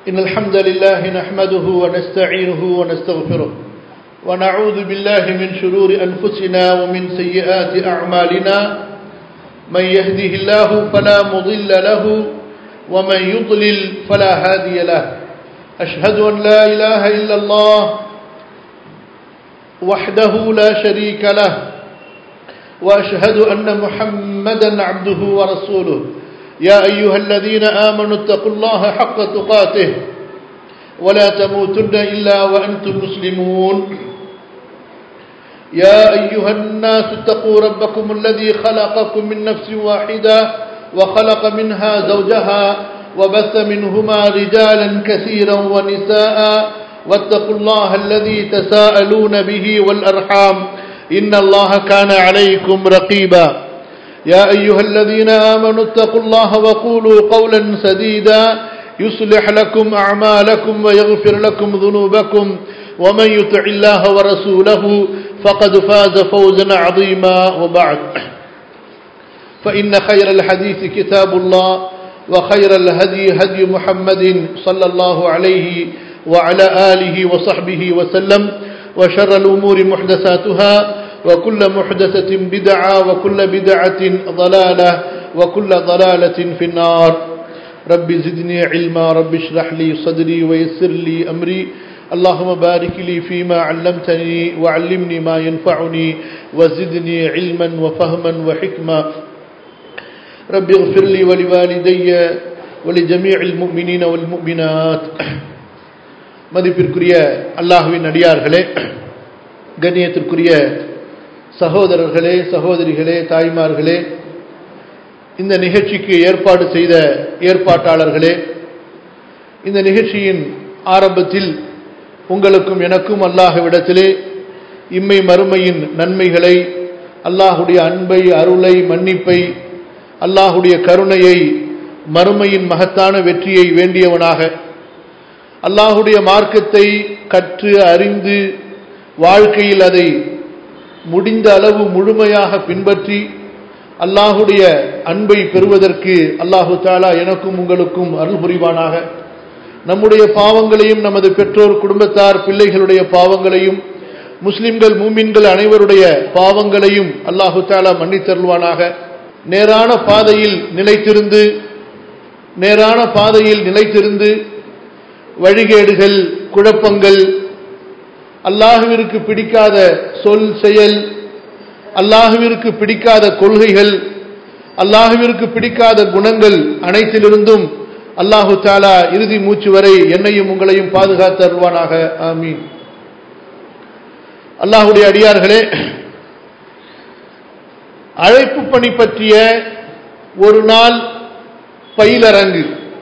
إن الحمد لله نحمده ونستعينه ونستغفره ونعوذ بالله من شرور أنفسنا ومن سيئات أعمالنا من يهده الله فلا مضل له ومن يضلل فلا هادي له أشهد أن لا إله إلا الله وحده لا شريك له وأشهد أن محمدا عبده ورسوله يا أيها الذين آمنوا اتقوا الله حق تقاته ولا تموتن إلا وأنتم مسلمون يا أيها الناس اتقوا ربكم الذي خلقكم من نفس واحدة وخلق منها زوجها وبث منهما رجالا كثيرا ونساء واتقوا الله الذي تساءلون به والأرحام إن الله كان عليكم رقيبا يا أيها الذين آمنوا اتقوا الله وقولوا قولا سديدا يصلح لكم أعمالكم ويغفر لكم ذنوبكم ومن يطع الله ورسوله فقد فاز فوزا عظيما وبعد فإن خير الحديث كتاب الله وخير الهدي هدي محمد صلى الله عليه وعلى آله وصحبه وسلم وشر الأمور محدثاتها وكل محدثة بدعة وكل بدعة ضلالة وكل ضلالة في النار رب زدني علما رب اشرح لي صدري ويسر لي أمري اللهم بارك لي فيما علمتني وعلمني ما ينفعني وزدني علما وفهما وحكمة رب اغفر لي ولوالدي ولجميع المؤمنين والمؤمنات மதிப்பிற்குரிய அல்லாஹுவின் அடியார்களே கண்ணியத்திற்குரிய சகோதரர்களே சகோதரிகளே தாய்மார்களே இந்த நிகழ்ச்சிக்கு ஏற்பாடு செய்த ஏற்பாட்டாளர்களே இந்த நிகழ்ச்சியின் ஆரம்பத்தில் உங்களுக்கும் எனக்கும் அல்லாஹ்விடத்திலே இம்மை மறுமையின் நன்மைகளை அல்லாஹுடைய அன்பை அருளை மன்னிப்பை அல்லாஹுடைய கருணையை மறுமையின் மகத்தான வெற்றியை வேண்டியவனாக அல்லாஹுடைய மார்க்கத்தை கற்று அறிந்து வாழ்க்கையில் அதை முடிந்த அளவு முழுமையாக பின்பற்றி அல்லாஹுடைய அன்பை பெறுவதற்கு அல்லாஹு தாலா எனக்கும் உங்களுக்கும் அருள் புரிவானாக நம்முடைய பாவங்களையும் நமது பெற்றோர் குடும்பத்தார் பிள்ளைகளுடைய பாவங்களையும் முஸ்லிம்கள் மூமின்கள் அனைவருடைய பாவங்களையும் அல்லாஹு தாலா மன்னித்தருள்வானாக நேரான பாதையில் நிலைத்திருந்து நேரான பாதையில் நிலைத்திருந்து வழிகேடுகள் குழப்பங்கள் அல்லாஹுவிற்கு பிடிக்காத சொல் செயல் அல்லாஹுவிற்கு பிடிக்காத கொள்கைகள் அல்லாஹுவிற்கு பிடிக்காத குணங்கள் அனைத்திலிருந்தும் அல்லாஹு தாலா இறுதி மூச்சு வரை என்னையும் உங்களையும் பாதுகாத்து அருவானாக ஆமீன் அல்லாஹுடைய அடியார்களே அழைப்பு பணி பற்றிய ஒரு நாள் பயிலரங்கு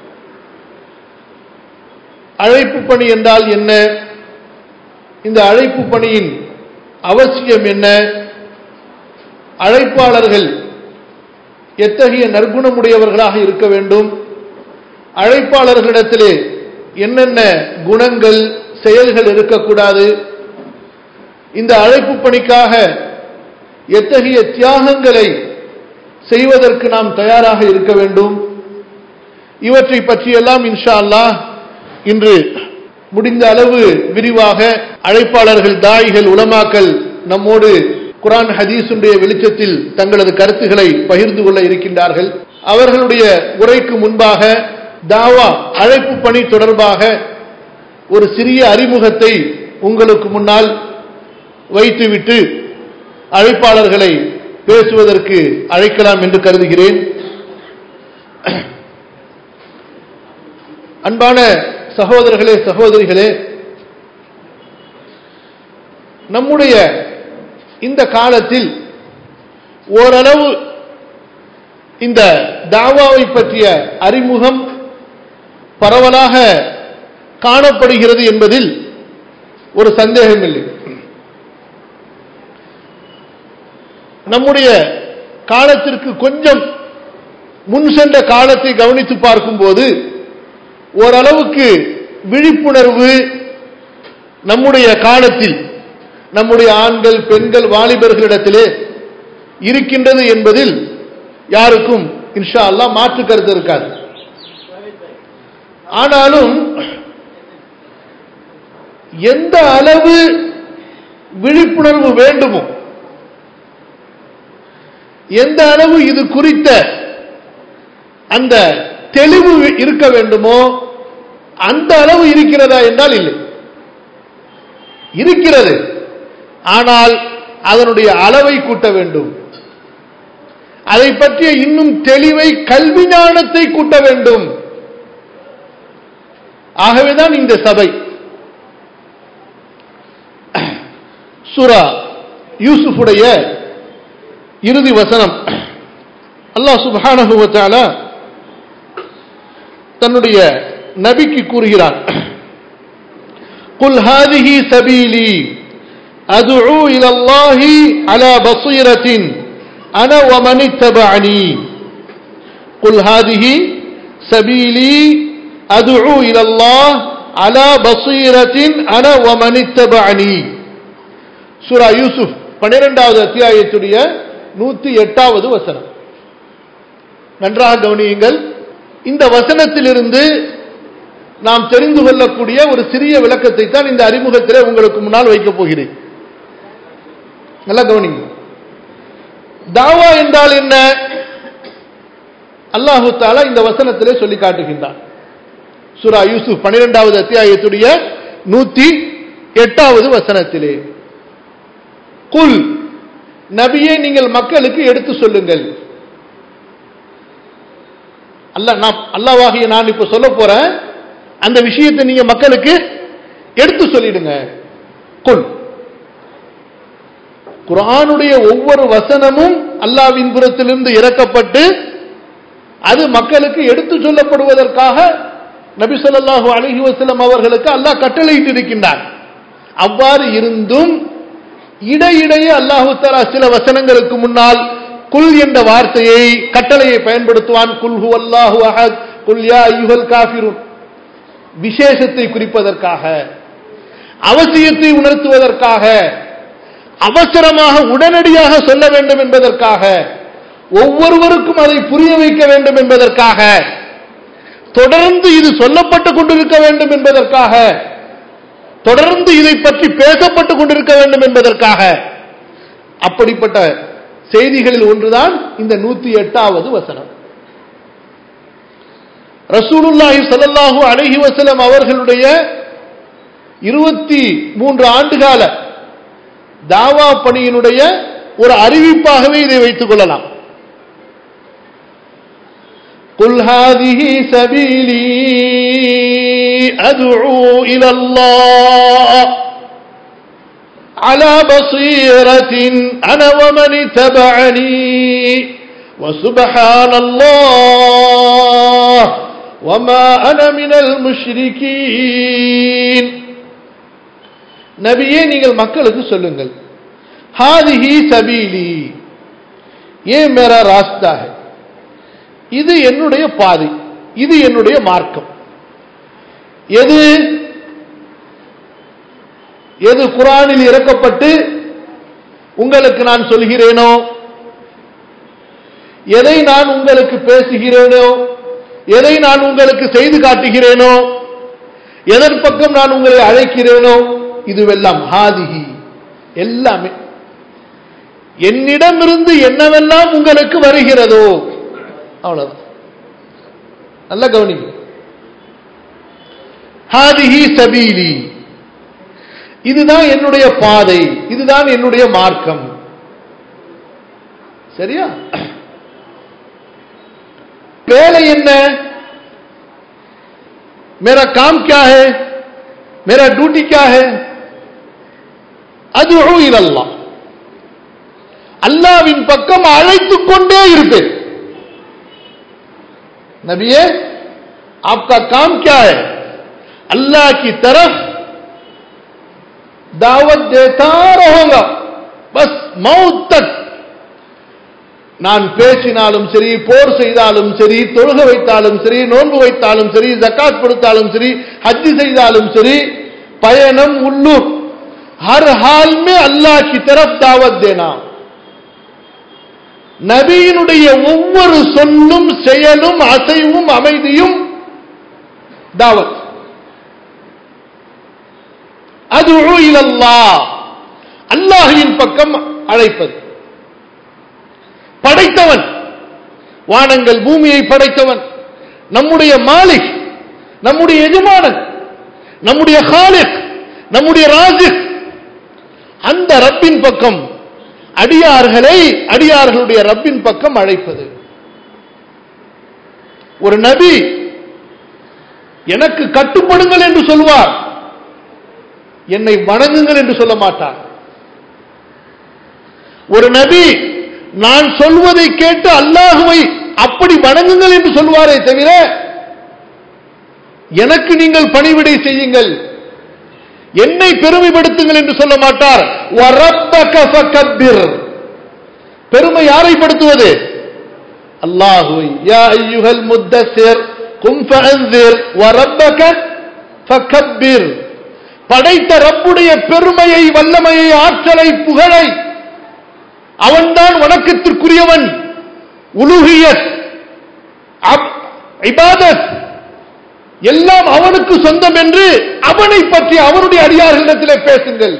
அழைப்பு பணி என்றால் என்ன இந்த அழைப்பு பணியின் அவசியம் என்ன அழைப்பாளர்கள் எத்தகைய நற்குணமுடையவர்களாக இருக்க வேண்டும் அழைப்பாளர்களிடத்திலே என்னென்ன குணங்கள் செயல்கள் இருக்கக்கூடாது இந்த அழைப்பு பணிக்காக எத்தகைய தியாகங்களை செய்வதற்கு நாம் தயாராக இருக்க வேண்டும் இவற்றை பற்றியெல்லாம் இன்ஷா அல்லாஹ் இன்று முடிந்த அளவு விரிவாக அழைப்பாளர்கள் தாய்கள் உலமாக்கல் நம்மோடு குரான் ஹதீஸுடைய வெளிச்சத்தில் தங்களது கருத்துக்களை பகிர்ந்து கொள்ள இருக்கின்றார்கள் அவர்களுடைய உரைக்கு முன்பாக தாவா அழைப்பு பணி தொடர்பாக ஒரு சிறிய அறிமுகத்தை உங்களுக்கு முன்னால் வைத்துவிட்டு அழைப்பாளர்களை பேசுவதற்கு அழைக்கலாம் என்று கருதுகிறேன் அன்பான சகோதரர்களே சகோதரிகளே நம்முடைய இந்த காலத்தில் ஓரளவு இந்த தாவாவை பற்றிய அறிமுகம் பரவலாக காணப்படுகிறது என்பதில் ஒரு சந்தேகமில்லை நம்முடைய காலத்திற்கு கொஞ்சம் முன் சென்ற காலத்தை கவனித்து பார்க்கும்போது ஓரளவுக்கு விழிப்புணர்வு நம்முடைய காலத்தில் நம்முடைய ஆண்கள் பெண்கள் வாலிபர்களிடத்திலே இருக்கின்றது என்பதில் யாருக்கும் இன்ஷா அல்லாஹ் மாற்று கருத்து இருக்காது ஆனாலும் எந்த அளவு விழிப்புணர்வு வேண்டுமோ எந்த அளவு இது குறித்த அந்த தெளிவு இருக்க வேண்டுமோ அந்த அளவு இருக்கிறதா என்றால் இல்லை இருக்கிறது ஆனால் அதனுடைய அளவை கூட்ட வேண்டும் அதை பற்றிய இன்னும் தெளிவை கல்வி ஞானத்தை கூட்ட வேண்டும் ஆகவேதான் இந்த சபை சுரா யூசுஃபுடைய இறுதி வசனம் அல்லாஹ் சுப்ஹானஹு வ தஆலா தன்னுடைய நபிக்கு கூறுகிறான் குல் ஹாதிஹி சபீலி أدعو إلى الله على بصيرة أنا ومن اتبعني قل هذه سبيلي أدعو إلى الله على بصيرة أنا ومن اتبعني சூரா யூசுப் பன்னிரெண்டாவது அத்தியாயத்துடைய நூத்தி எட்டாவது வசனம் நன்றாக கவனியுங்கள் இந்த வசனத்திலிருந்து நாம் தெரிந்து கொள்ளக்கூடிய ஒரு சிறிய விளக்கத்தை தான் இந்த அறிமுகத்திலே உங்களுக்கு முன்னால் வைக்கப் போகிறேன் நல்லா கவனிங்க தாவா என்றால் என்ன அல்லாஹு தாலா இந்த வசனத்திலே சொல்லி காட்டுகின்றான் சுரா யூசுப் பன்னிரெண்டாவது அத்தியாயத்துடைய நூத்தி எட்டாவது வசனத்திலே குல் நபியே நீங்கள் மக்களுக்கு எடுத்து சொல்லுங்கள் அல்ல நான் அல்லாவாகிய நான் இப்ப சொல்ல போறேன் அந்த விஷயத்தை நீங்க மக்களுக்கு எடுத்து சொல்லிடுங்க குல் குரானுடைய ஒவ்வொரு வசனமும் அல்லாவின் புறத்திலிருந்து இறக்கப்பட்டு அது மக்களுக்கு எடுத்து சொல்லப்படுவதற்காக நபி சொல்லாஹு அலஹி வசலம் அவர்களுக்கு அல்லாஹ் கட்டளையிட்டு இருக்கின்றார் அவ்வாறு இருந்தும் இடையிடையே அல்லாஹு தலா சில வசனங்களுக்கு முன்னால் குல் என்ற வார்த்தையை கட்டளையை பயன்படுத்துவான் குல் ஹு அல்லாஹு அஹத் குல் யா ஐயுஹல் காஃபிருன் விசேஷத்தை குறிப்பதற்காக அவசியத்தை உணர்த்துவதற்காக அவசரமாக உடனடியாக சொல்ல வேண்டும் என்பதற்காக ஒவ்வொருவருக்கும் அதை புரிய வைக்க வேண்டும் என்பதற்காக தொடர்ந்து இது சொல்லப்பட்டுக் கொண்டிருக்க வேண்டும் என்பதற்காக தொடர்ந்து இதை பற்றி பேசப்பட்டுக் கொண்டிருக்க வேண்டும் என்பதற்காக அப்படிப்பட்ட செய்திகளில் ஒன்றுதான் இந்த நூத்தி எட்டாவது வசனம் ரசூலுல்லாஹி சல்லாஹூ அலஹி வசலம் அவர்களுடைய இருபத்தி மூன்று ஆண்டுகால தாவா பணியினுடைய ஒரு அறிவிப்பாகவே இதை வைத்துக் கொள்ளலாம் قل هذه سبيلي أدعو إلى الله على بصيرة أنا ومن اتبعني وسبحان الله وما أنا من المشركين நபியே நீங்கள் மக்களுக்கு சொல்லுங்கள் ஹாதிஹி சபீலி ஏ மேரா ராஸ்தா है இது என்னுடைய பாதை இது என்னுடைய மார்க்கம் எது எது குரானில் இறக்கப்பட்டு உங்களுக்கு நான் சொல்கிறேனோ எதை நான் உங்களுக்கு பேசுகிறேனோ எதை நான் உங்களுக்கு செய்து காட்டுகிறேனோ எதன் பக்கம் நான் உங்களை அழைக்கிறேனோ இதுவெல்லாம் ஹாதிகி எல்லாமே என்னிடமிருந்து என்னவெல்லாம் உங்களுக்கு வருகிறதோ அவ்வளவுதான் நல்ல கவனிங்க ஹாதிஹி சபீலி இதுதான் என்னுடைய பாதை இதுதான் என்னுடைய மார்க்கம் சரியா வேலை என்ன मेरा काम क्या है मेरा ड्यूटी क्या है அது இல்லல்லா அல்லாவின் பக்கம் அழைத்துக் கொண்டே இருப்பேன் नबिये आपका काम क्या है अल्लाह की तरफ दावत देता रहूंगा बस मौत तक நான் பேசினாலும் சரி போர் செய்தாலும் சரி தொழுக வைத்தாலும் சரி நோன்பு வைத்தாலும் சரி ஜக்காத் கொடுத்தாலும் சரி ஹஜ்ஜி செய்தாலும் சரி பயணம் உள்ளூர் ஹர் ஹால் மே அல்லாஹ் கி தரப் தாவத் தேனா நபியினுடைய ஒவ்வொரு சொல்லும் செயலும் அசைவும் அமைதியும் தாவத் அதுஉ இலல்லாஹ் அல்லாஹ்வின் பக்கம் அழைப்பது படைத்தவன் வானங்கள் பூமியை படைத்தவன் நம்முடைய மாலிக் நம்முடைய எஜமானன் நம்முடைய ஹாலிக் நம்முடைய ராஜிக் அந்த ரப்பின் பக்கம் அடியார்களை அடியார்களுடைய ரப்பின் பக்கம் அழைப்பது ஒரு நபி எனக்கு கட்டுப்படுங்கள் என்று சொல்வார் என்னை வணங்குங்கள் என்று சொல்ல மாட்டார் ஒரு நபி நான் சொல்வதை கேட்டு அல்லாஹுவை அப்படி வணங்குங்கள் என்று சொல்வாரே தவிர எனக்கு நீங்கள் பணிவிடை செய்யுங்கள் என்னை பெருமைப்படுத்துங்கள் என்று சொல்ல மாட்டார் வரப்பக ஃபகப்பிர். பெருமை யாரை படுத்துவது அல்லாஹுவை யா ஐயுஹல் முத்தஸிர் கும் ஃபஅன்சிர் வரப்பக ஃபகப்பிர். படைத்த ரப்புடைய பெருமையை வல்லமையை ஆற்றலை புகழை அவன்தான் வணக்கத்திற்குரியவன் உலுகியத் அப்- இபாதத் எல்லாம் அவனுக்கு சொந்தம் என்று அவனை பற்றி அவனுடைய அடியார்களிடத்திலே பேசுங்கள்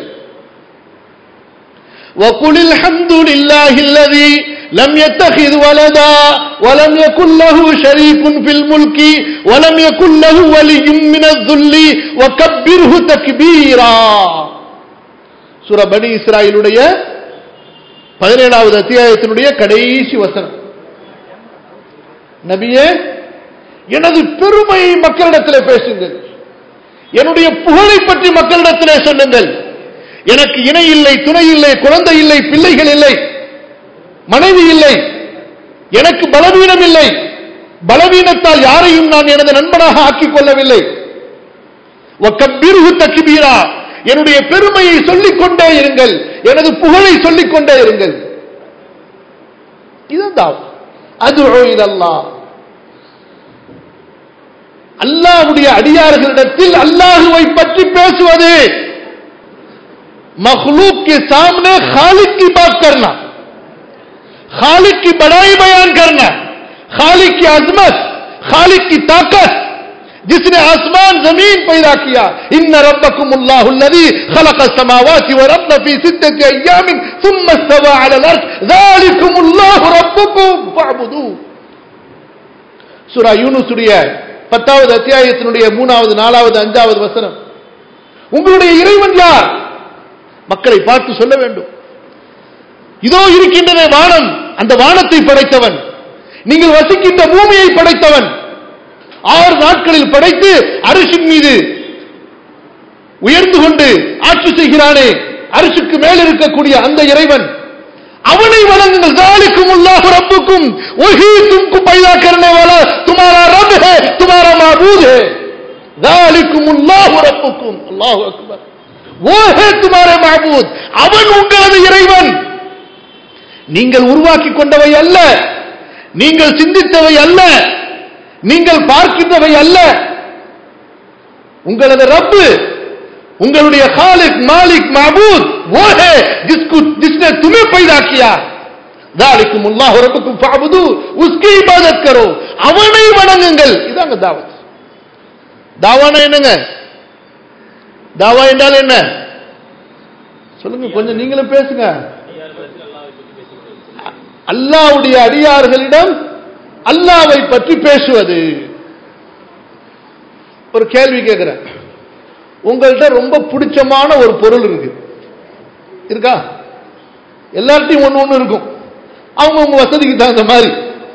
وقل الحمد لله الذي لم يتخذ ولدا ولم يكن له شريك في الملك ولم يكن له ولي من الذل وكبره تكبيرا சூரா பனி இஸ்ராயிலுடைய பதினேழாவது அத்தியாயத்தினுடைய கடைசி வசனம் நபியே எனது பெருமையை மக்களிடத்தில் பேசுங்கள் என்னுடைய புகழை பற்றி மக்களிடத்திலே சொல்லுங்கள் எனக்கு இணை இல்லை துணை இல்லை குழந்தை இல்லை பிள்ளைகள் இல்லை மனைவி இல்லை எனக்கு பலவீனம் இல்லை பலவீனத்தால் யாரையும் நான் எனது நண்பனாக ஆக்கிக் கொள்ளவில்லை وَكَبِّرْهُ تَكْبِيرًا. என்னுடைய பெருமையை சொல்லிக் கொண்டே இருங்கள் எனது புகழை சொல்லிக் கொண்டே இருங்கள் இதுதான் அது அல்லாஹ் அல்லாஹ்வுடைய அடியார்களிடத்தில் அல்லாஹுவை பற்றி பேசுவது मखलूक के सामने खालिक की बात करना खालिक की बड़ाई बयान करना खालिक की अजमत खालिक की ताकत जिसने आसमान जमीन पैदा किया इन रब्बकुमुल्लाहुल्लज़ी खलक समावाति व रब्ब फी सिद्दति अय्यामिन थुम्मा इस्तवा अला अर्श ज़ालिकुमुल्लाहु रब्बुकुम फअबुदू சூரா யூனுசுடைய பத்தாவது அத்தியாயத்தினுடைய மூணாவது நாலாவது அஞ்சாவது வசனம் உங்களுடைய இறைவன் யார் மக்களை பார்த்து சொல்ல வேண்டும் இதோ இருக்கின்றன வானம் அந்த வானத்தை படைத்தவன் நீங்கள் வசிக்கின்ற பூமியை படைத்தவன் ஆறு நாட்களில் படைத்து அரிசின் மீது உயர்ந்து கொண்டு ஆட்சி செய்கிறானே அரிசுக்கு மேல் இருக்கக்கூடிய அந்த இறைவன் அவனை வணங்குங்கள் जालिकुम अल्लाह रब्बुकुम वही तुमको पैदा करने वाला तुम्हारा रब है तुम्हारा माबूद है जालिकुम अल्लाह रब्बुकुम अल्लाहु अकबर वो है तुम्हारे माबूद அவன் உங்களது இறைவன் நீங்கள் உருவாக்கி கொண்டவை அல்ல நீங்கள் சிந்தித்தவை அல்ல நீங்கள் பார்க்கின்றவை அல்ல உங்களது ரப்பு उंगलुடைய खालिक मालिक माबूद वो है जिसको जिसने तुम्हें पैदा किया ذلكم الله ربكم فاعبدوه उसकी इबादत करो அவனை வணங்குங்கள் இதாங்க தாவத் தாவானா என்னங்க தாவா என்றால் என்ன சொல்லுங்க கொஞ்சம் நீங்களும் பேசுங்க அல்லாவுடைய அடியார்களிடம் அல்லாவை பற்றி பேசுவது ஒரு கேள்வி கேட்கிறேன் உங்கள்கிட்ட ரொம்ப பிடிச்சமான ஒரு பொருள் இருக்கு இருக்கா எல்லார்ட்டையும் ஒண்ணு ஒண்ணு இருக்கும் அவங்க உங்க வசதிக்கு தகுந்த மாதிரி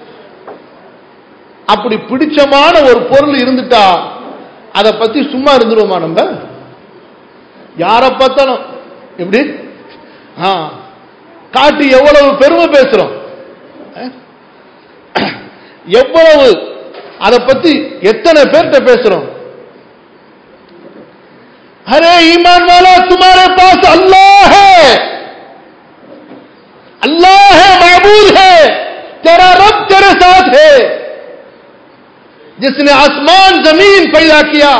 அப்படி பிடிச்சமான ஒரு பொருள் இருந்துட்டா அதை பத்தி சும்மா இருந்துருவோமா நம்ம யாரை பார்த்தாலும் எப்படி ஆ காட்டி எவ்வளவு பெருமை பேசுறோம் அஹ்? எவ்வளவு அதை பத்தி எத்தனை பேர்கிட்ட பேசுறோம் अरे ईमान वाला तुम्हारे पास अल्लाह है अल्लाह है महबूद है तेरा रब तेरे साथ है जिसने आसमान जमीन पैदा किया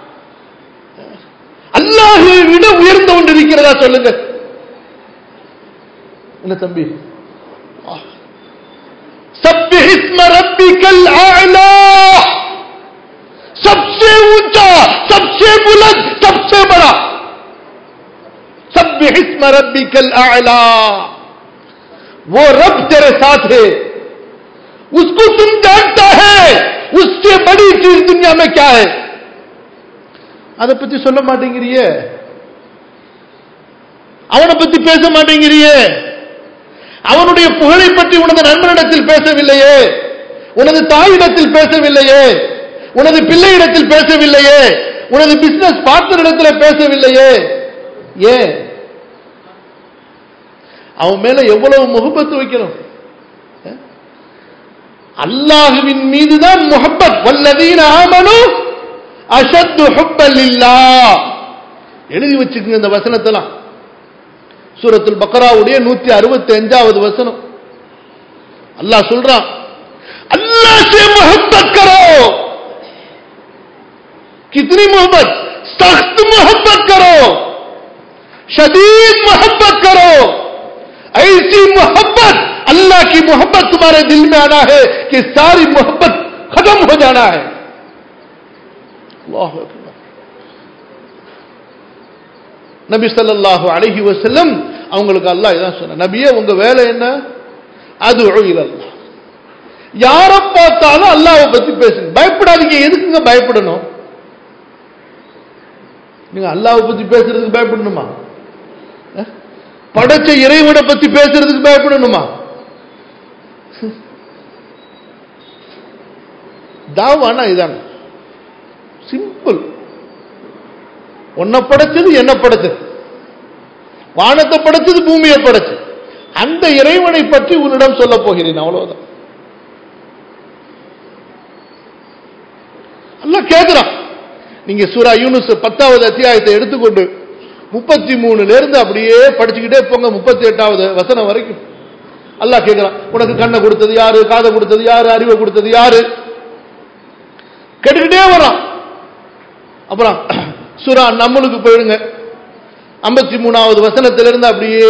அல்லாஹுவை விட உயர்ந்த ஒன்று இருக்கிறதா சொல்லுங்க என்ன தம்பி सब्बिह इस्म रब्बिकल आला सबसे ऊंचा सबसे बुलंद सबसे बड़ा सब्बिह इस्म रब्बिकल आला वो रब तेरे साथ है उसको तुम जानता है उससे बड़ी चीज दुनिया में क्या है அதை பத்தி சொல்ல மாட்டேங்கிறியே அவனை பத்தி பேச மாட்டேங்கிறியே அவனுடைய புகழை பற்றி உனது நண்பனிடத்தில் பேசவில்லையே உனது தாயிடத்தில் பேசவில்லையே உனது பிள்ளையிடத்தில் பேசவில்லையே உனது பிசினஸ் பார்ட்னரிடத்தில் பேசவில்லையே ஏன் அவன் மேல எவ்வளவு முகப்பத்து வைக்கணும் அல்லாஹுவின் மீதுதான் முகப்பத் வல்லதீன ஆமனு அஷத்து ஹுப்பல்லில்லா எழுதி வச்சுக்கோங்க இந்த வசனத்தெல்லாம் சூரத்துல் பக்கராவுடைய நூத்தி அறுபத்தி அஞ்சாவது வசனம் அல்லாஹ் சொல்றான் अल्लाह से मोहब्बत करो कितनी मोहब्बत सख्त मोहब्बत करो शदीद मोहब्बत करो ऐसी मोहब्बत अल्लाह की मोहब्बत तुम्हारे दिल में आना है कि सारी मोहब्बत खत्म हो जाना है अल्लाह अकबर நபி ஸல்லல்லாஹு அலைஹி வஸல்லம் அவங்களுக்கு அல்லாஹ் இதான் சொன்ன நபியே உங்க வேலை என்ன அது இலல்லாஹ் யாரை பார்த்தாலும் அல்லாவை பத்தி பேசுங்க பயப்படாதீங்க எதுக்குங்க பயப்படணும் நீங்க அல்லாவை பத்தி பேசுறதுக்கு பயப்படணுமா அஹ்? படைச்ச இறைவனை பத்தி பேசுறதுக்கு பயப்படணுமா தாவானா இதாங்க சிம்பிள் உன்னை படைச்சது என்ன படைச்சது வானத்தை படைச்சது பூமியை படைச்சது அந்த இறைவனை பற்றி உன்னிடம் சொல்ல போகிறேன் அவ்வளவுதான் அல்லாஹ் கேட்கிறான் நீங்க சூரா யூனுஸ் பத்தாவது அத்தியாயத்தை எடுத்துக்கொண்டு முப்பத்தி மூணுல இருந்து அப்படியே படிச்சுக்கிட்டே போங்க முப்பத்தி எட்டாவது வசனம் வரைக்கும் அல்லாஹ் கேட்கிறான் உனக்கு கண்ணை கொடுத்தது யாரு காதை கொடுத்தது யாரு அறிவை கொடுத்தது யாரு கேட்டுக்கிட்டே வரான் அப்புறம் சூரா நம்மளுக்கு போயிடுங்க ஐம்பத்தி மூணாவது வசனத்திலிருந்து அப்படியே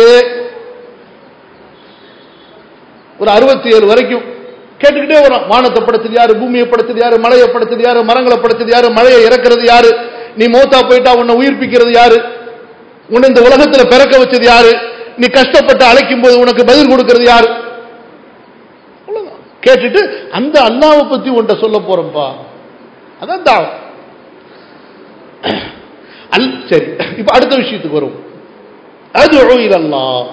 ஒரு அறுபத்தி ஏழு வரைக்கும் கேட்டுக்கிட்டே வரும் வானத்தை படைச்சது யாரு பூமியை படைச்சது யாரு மலையை படைச்சது யாரு மரங்களை படைச்சது யாரு மழையை இறக்குறது யாரு நீ மௌத்தா போயிட்டா உன்னை உயிர்ப்பிக்கிறது யாரு உன்னை இந்த உலகத்துல பிறக்க வச்சது யாரு நீ கஷ்டப்பட்டு அழைக்கும் போது உனக்கு பதில் கொடுக்கிறது யாரு அவ்வளவுதான். கேட்டுட்டு அந்த அல்லாவை பத்தி உன்கிட்ட சொல்ல போறோம்ப்பா அதான் தாவம் அல் சரி இப்ப அடுத்த விஷயத்துக்கு வரும் அது அல்லாஹ்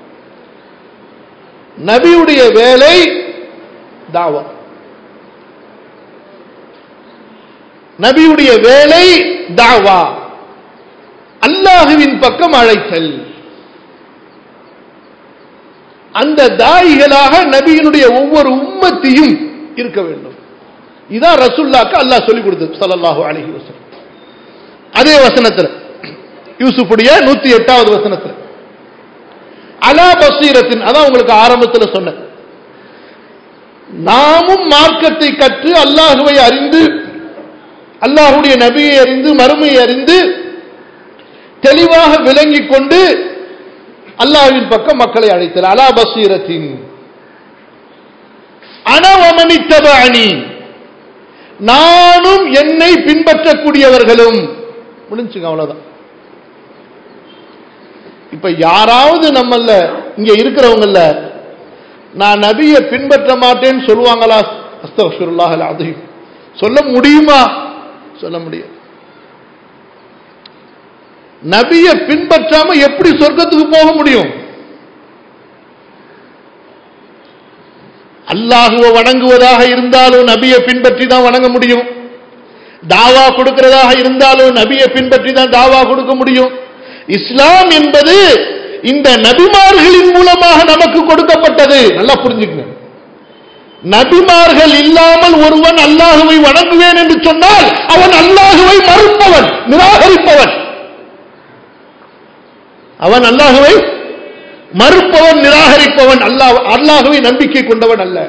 நபியுடைய வேலை தாவா நபியுடைய வேலை தாவா அல்லாஹுவின் பக்கம் அழைத்தல் அந்த தாயிகளாக நபியினுடைய ஒவ்வொரு உம்மத்தையும் இருக்க வேண்டும் இதான் ரசுல்லாக்கு அல்லாஹ் சொல்லிக் கொடுத்தது ஸல்லல்லாஹு அலைஹி வஸல்லம் அதே வசனத்துல யூசுஃபுடைய நூத்தி எட்டாவது வசனத்துல அலா பசீரத்தின் அதான் உங்களுக்கு ஆரம்பத்துல சொன்னேன் நாமும் மார்க்கத்தை கற்று அல்லாஹுவை அறிந்து அல்லாஹுடைய நபியை அறிந்து மறுமையை அறிந்து தெளிவாக விளங்கிக் கொண்டு அல்லாஹ்வின் பக்கம் மக்களை அழைத்தல் அலா பசீரத்தின் அனவமனித்தபணி நானும் என்னை பின்பற்றக்கூடியவர்களும் முடிஞ்சுங்க அவ்வளவுதான் இப்ப யாராவது நம்மள இங்க இருக்கிறவங்கள நான் நபியை பின்பற்ற மாட்டேன்னு சொல்லுவாங்களா அஸ்தகுல்லாஹ் அதையும் சொல்ல முடியுமா சொல்ல முடியாது நபியை பின்பற்றாம எப்படி சொர்க்கத்துக்கு போக முடியும் அல்லாஹுவை வணங்குவதாக இருந்தாலும் நபியை பின்பற்றி தான் வணங்க முடியும் தாவா கொடுக்கிறதாக இருந்தாலும் நபியை பின்பற்றி தான் தாவா கொடுக்க முடியும் இஸ்லாம் என்பது இந்த நபிமார்களின் மூலமாக நமக்கு கொடுக்கப்பட்டது நல்லா புரிஞ்சுக்கங்க நபிமார்கள் இல்லாமல் ஒருவன் அல்லாஹுவை வணங்குவேன் என்று சொன்னால் அவன் அல்லாஹுவை மறுப்பவன் நிராகரிப்பவன் அவன் அல்லாஹுவை மறுப்பவன் நிராகரிப்பவன் அல்லாஹ் அல்லாஹுவை நம்பிக்கை கொண்டவன் அல்ல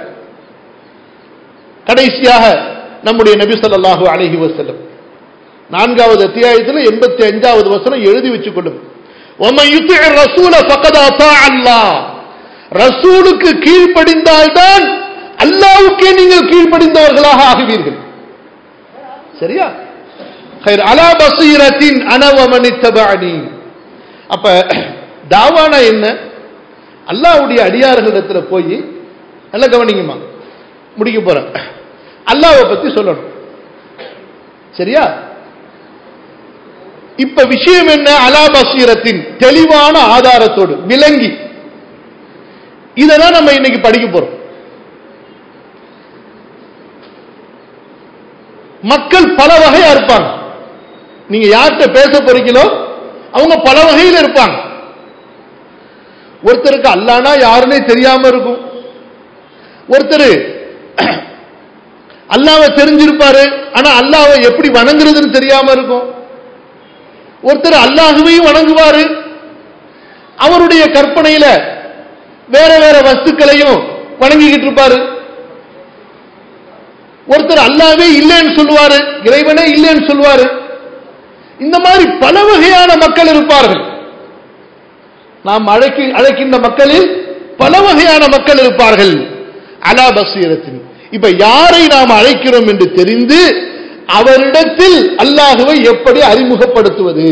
கடைசியாக நம்முடைய நபி ஸல்லல்லாஹு அலைஹி வஸல்லம் நான்காவது அத்தியாயத்தில் எண்பத்தி அஞ்சாவது வசனம் எழுதி வச்சுக் கொள்ளும் ஒமன் யுத்தி ரசூல ஃபக்கத் அத்தா அல்லாஹ் ரசூலுக்கு கீழ்ப்படிந்தால்தான் அல்லாவுக்கே நீங்கள் கீழ்ப்படிந்தவர்களாக ஆகுவீர்கள் சரியா خير على بصيرة انا ومن اتبعني அப்ப தாவானா என்ன அல்லாஹ்வுடைய அடியார்களிடத்துல போய் நல்லா கவனிங்கம்மா முடிக்க போறேன் அல்லாஹ்வை பத்தி சொல்லணும் சரியா இப்ப விஷயம் என்ன அலா பசீரத்தின் தெளிவான ஆதாரத்தோடு விளங்கி இதெல்லாம் நம்ம இன்னைக்கு படிக்க போறோம் மக்கள் பல வகையா இருப்பாங்க நீங்க யார்கிட்ட பேச போறீங்களோ அவங்க பல வகையில் இருப்பாங்க ஒருத்தருக்கு அல்லானா யாருன்னே தெரியாம இருக்கும் ஒருத்தர் அல்லாவை தெரிஞ்சிருப்பாரு ஆனா அல்லாவை எப்படி வணங்குறதுன்னு தெரியாம இருக்கும் ஒருத்தர் அல்லாஹுவையும் வணங்குவாரு அவருடைய கற்பனையில வேற வேற வஸ்துக்களையும் வணங்கிக்கிட்டு இருப்பாரு ஒருத்தர் அல்லாவே இல்லைன்னு சொல்லுவாரு இறைவனே இல்லைன்னு சொல்லுவாரு இந்த மாதிரி பல வகையான மக்கள் இருப்பார்கள் நாம் அழைக்கி அழைக்கின்ற மக்களில் பல வகையான மக்கள் இருப்பார்கள் அலா பசீரத்தின் இப்ப யாரை நாம் அழைக்கிறோம் என்று தெரிந்து அவரிடத்தில் அல்லாஹுவை எப்படி அறிமுகப்படுத்துவது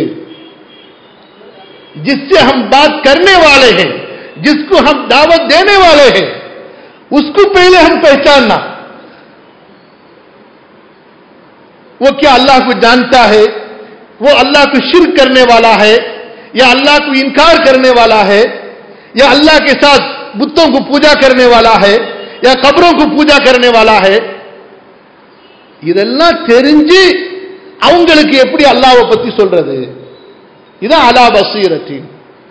जिससे हम बात करने वाले हैं जिसको हम दावत देने वाले हैं उसको पहले हम पहचानना वो क्या अल्लाह को जानता है वो अल्लाह को शिरक करने वाला है या अल्लाह को इनकार करने वाला है या अल्लाह के साथ बुतों को पूजा करने वाला है या कब्रों को पूजा करने वाला है இதெல்லாம் தெரிஞ்சு அவங்களுக்கு எப்படி அல்லாவை பத்தி சொல்றது இதான் அலா பசீரத்தின்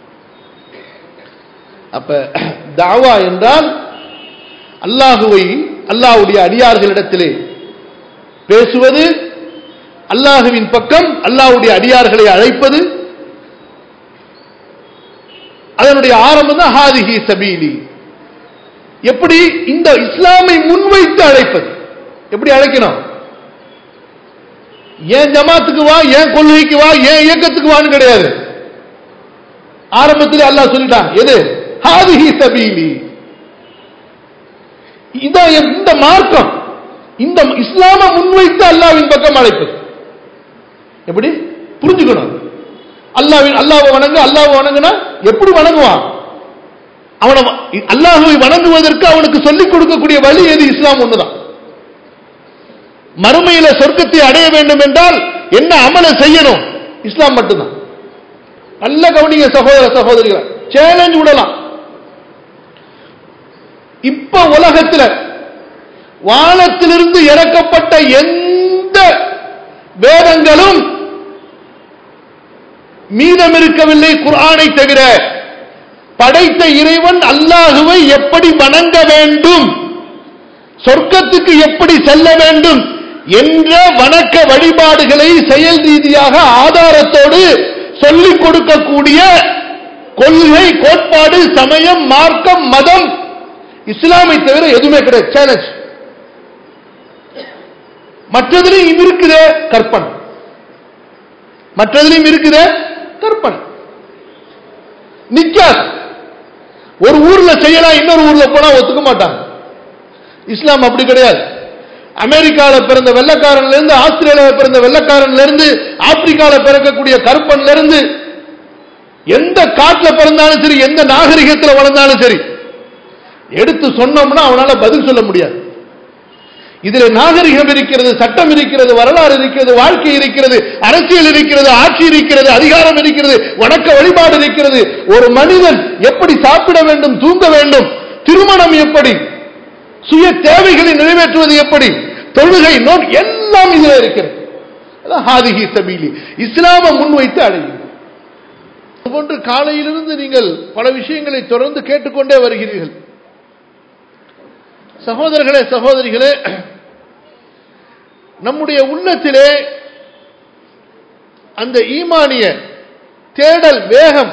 அப்ப தாவா என்றால் அல்லாஹுவை அல்லாஹுடைய அடியார்களிடத்திலே பேசுவது அல்லாஹுவின் பக்கம் அல்லாஹுடைய அடியார்களை அழைப்பது அதனுடைய ஆரம்பம் தான் ஹாதிஹி சபீலி எப்படி இந்த இஸ்லாமை முன்வைத்து அழைப்பது எப்படி அழைக்கணும் ஏன் ஜமாத்துக்கு வா ஏன் கொள்கைக்கு வா ஏன் இயக்கத்துக்கு வான்னு கிடையாது ஆரம்பத்தில் அல்லாஹ் சொல்லிட்டான் எது ஹாதிஹி சபீலி இதான் இந்த மார்க்கம் இந்த இஸ்லாம முன்வைத்து அல்லாவின் பக்கம் அழைப்பது எப்படி புரிஞ்சுக்கணும் அல்லாவின் அல்லாவை வணங்கு அல்லாவை வணங்குனா எப்படி வணங்குவான் அவனை அல்லாஹுவை வணங்குவதற்கு அவனுக்கு சொல்லிக் கொடுக்கக்கூடிய வழி எது இஸ்லாம் ஒண்ணுதான் மறுமையில சொர்க்கத்தை அடைய வேண்டும் என்றால் என்ன அமல செய்யணும் இஸ்லாம் மட்டும்தான் நல்ல கவனிங்க சகோதர சகோதரிகளை சேலஞ்ச் விடலாம் இப்ப உலகத்தில் வானத்திலிருந்து இறக்கப்பட்ட எந்த வேதங்களும் மீதம் இருக்கவில்லை குர்ஆனை தவிர படைத்த இறைவன் அல்லாஹுவை எப்படி வணங்க வேண்டும் சொர்க்கத்துக்கு எப்படி செல்ல வேண்டும் என்ற வணக்க வழிபாடுகளை செயல் ரீதியாக ஆதாரத்தோடு சொல்லிக் கொடுக்கக்கூடிய கொள்கை கோட்பாடு சமயம் மார்க்கம் மதம் இஸ்லாமை தவிர எதுவுமே கிடையாது சேலஞ்ச் மற்றதுலையும் இருக்குதே கற்பனை மற்றதுலையும் இருக்குதே கற்பனை நிக்காது ஒரு ஊர்ல செய்யலாம் இன்னொரு ஊர்ல போனா ஒத்துக்க மாட்டாங்க இஸ்லாம் அப்படி கிடையாது அமெரிக்கால பிறந்த வெள்ளக்காரன்ல இருந்து ஆஸ்திரேலியாவில் பிறந்த வெள்ளக்காரன்ல இருந்து ஆப்பிரிக்கால பிறக்கக்கூடிய கருப்பன்ல இருந்து எந்த காட்டுல பிறந்தாலும் சரி எந்த நாகரிகத்தில் வளர்ந்தாலும் சரி எடுத்து சொன்னோம்னா அவனால பதில் சொல்ல முடியாது இதுல நாகரிகம் இருக்கிறது சட்டம் இருக்கிறது வரலாறு இருக்கிறது வாழ்க்கை இருக்கிறது அரசியல் இருக்கிறது ஆட்சி இருக்கிறது அதிகாரம் இருக்கிறது வணக்க வழிபாடு இருக்கிறது ஒரு மனிதன் எப்படி சாப்பிட வேண்டும் தூங்க வேண்டும் திருமணம் எப்படி சுய தேவைகளை நிறைவேற்றுவது எப்படி தொழுகை நோட் எல்லாம் இதுல இருக்கிறது ஹாதிஹி சபீலி இஸ்லாம முன்வைத்து அடையும் அதுபோன்று காலையிலிருந்து நீங்கள் பல விஷயங்களை தொடர்ந்து கேட்டுக்கொண்டே வருகிறீர்கள் சகோதரர்களே சகோதரிகளே நம்முடைய உள்ளத்திலே அந்த ஈமானிய தேடல் வேகம்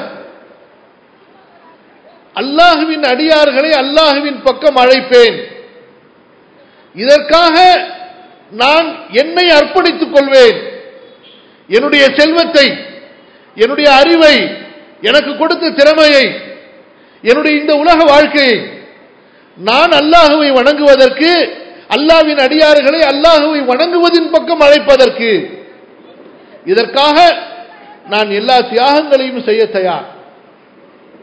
அல்லாஹுவின் அடியார்களை அல்லாஹுவின் பக்கம் அழைப்பேன் இதற்காக நான் என்னை அர்ப்பணித்துக் கொள்வேன் என்னுடைய செல்வத்தை என்னுடைய அறிவை எனக்கு கொடுத்த திறமையை என்னுடைய இந்த உலக வாழ்க்கையை நான் அல்லாஹுவை வணங்குவதற்கு அல்லாவின் அடியார்களை அல்லாஹுவை வணங்குவதின் பக்கம் அழைப்பதற்கு இதற்காக நான் எல்லா தியாகங்களையும் செய்ய தயார்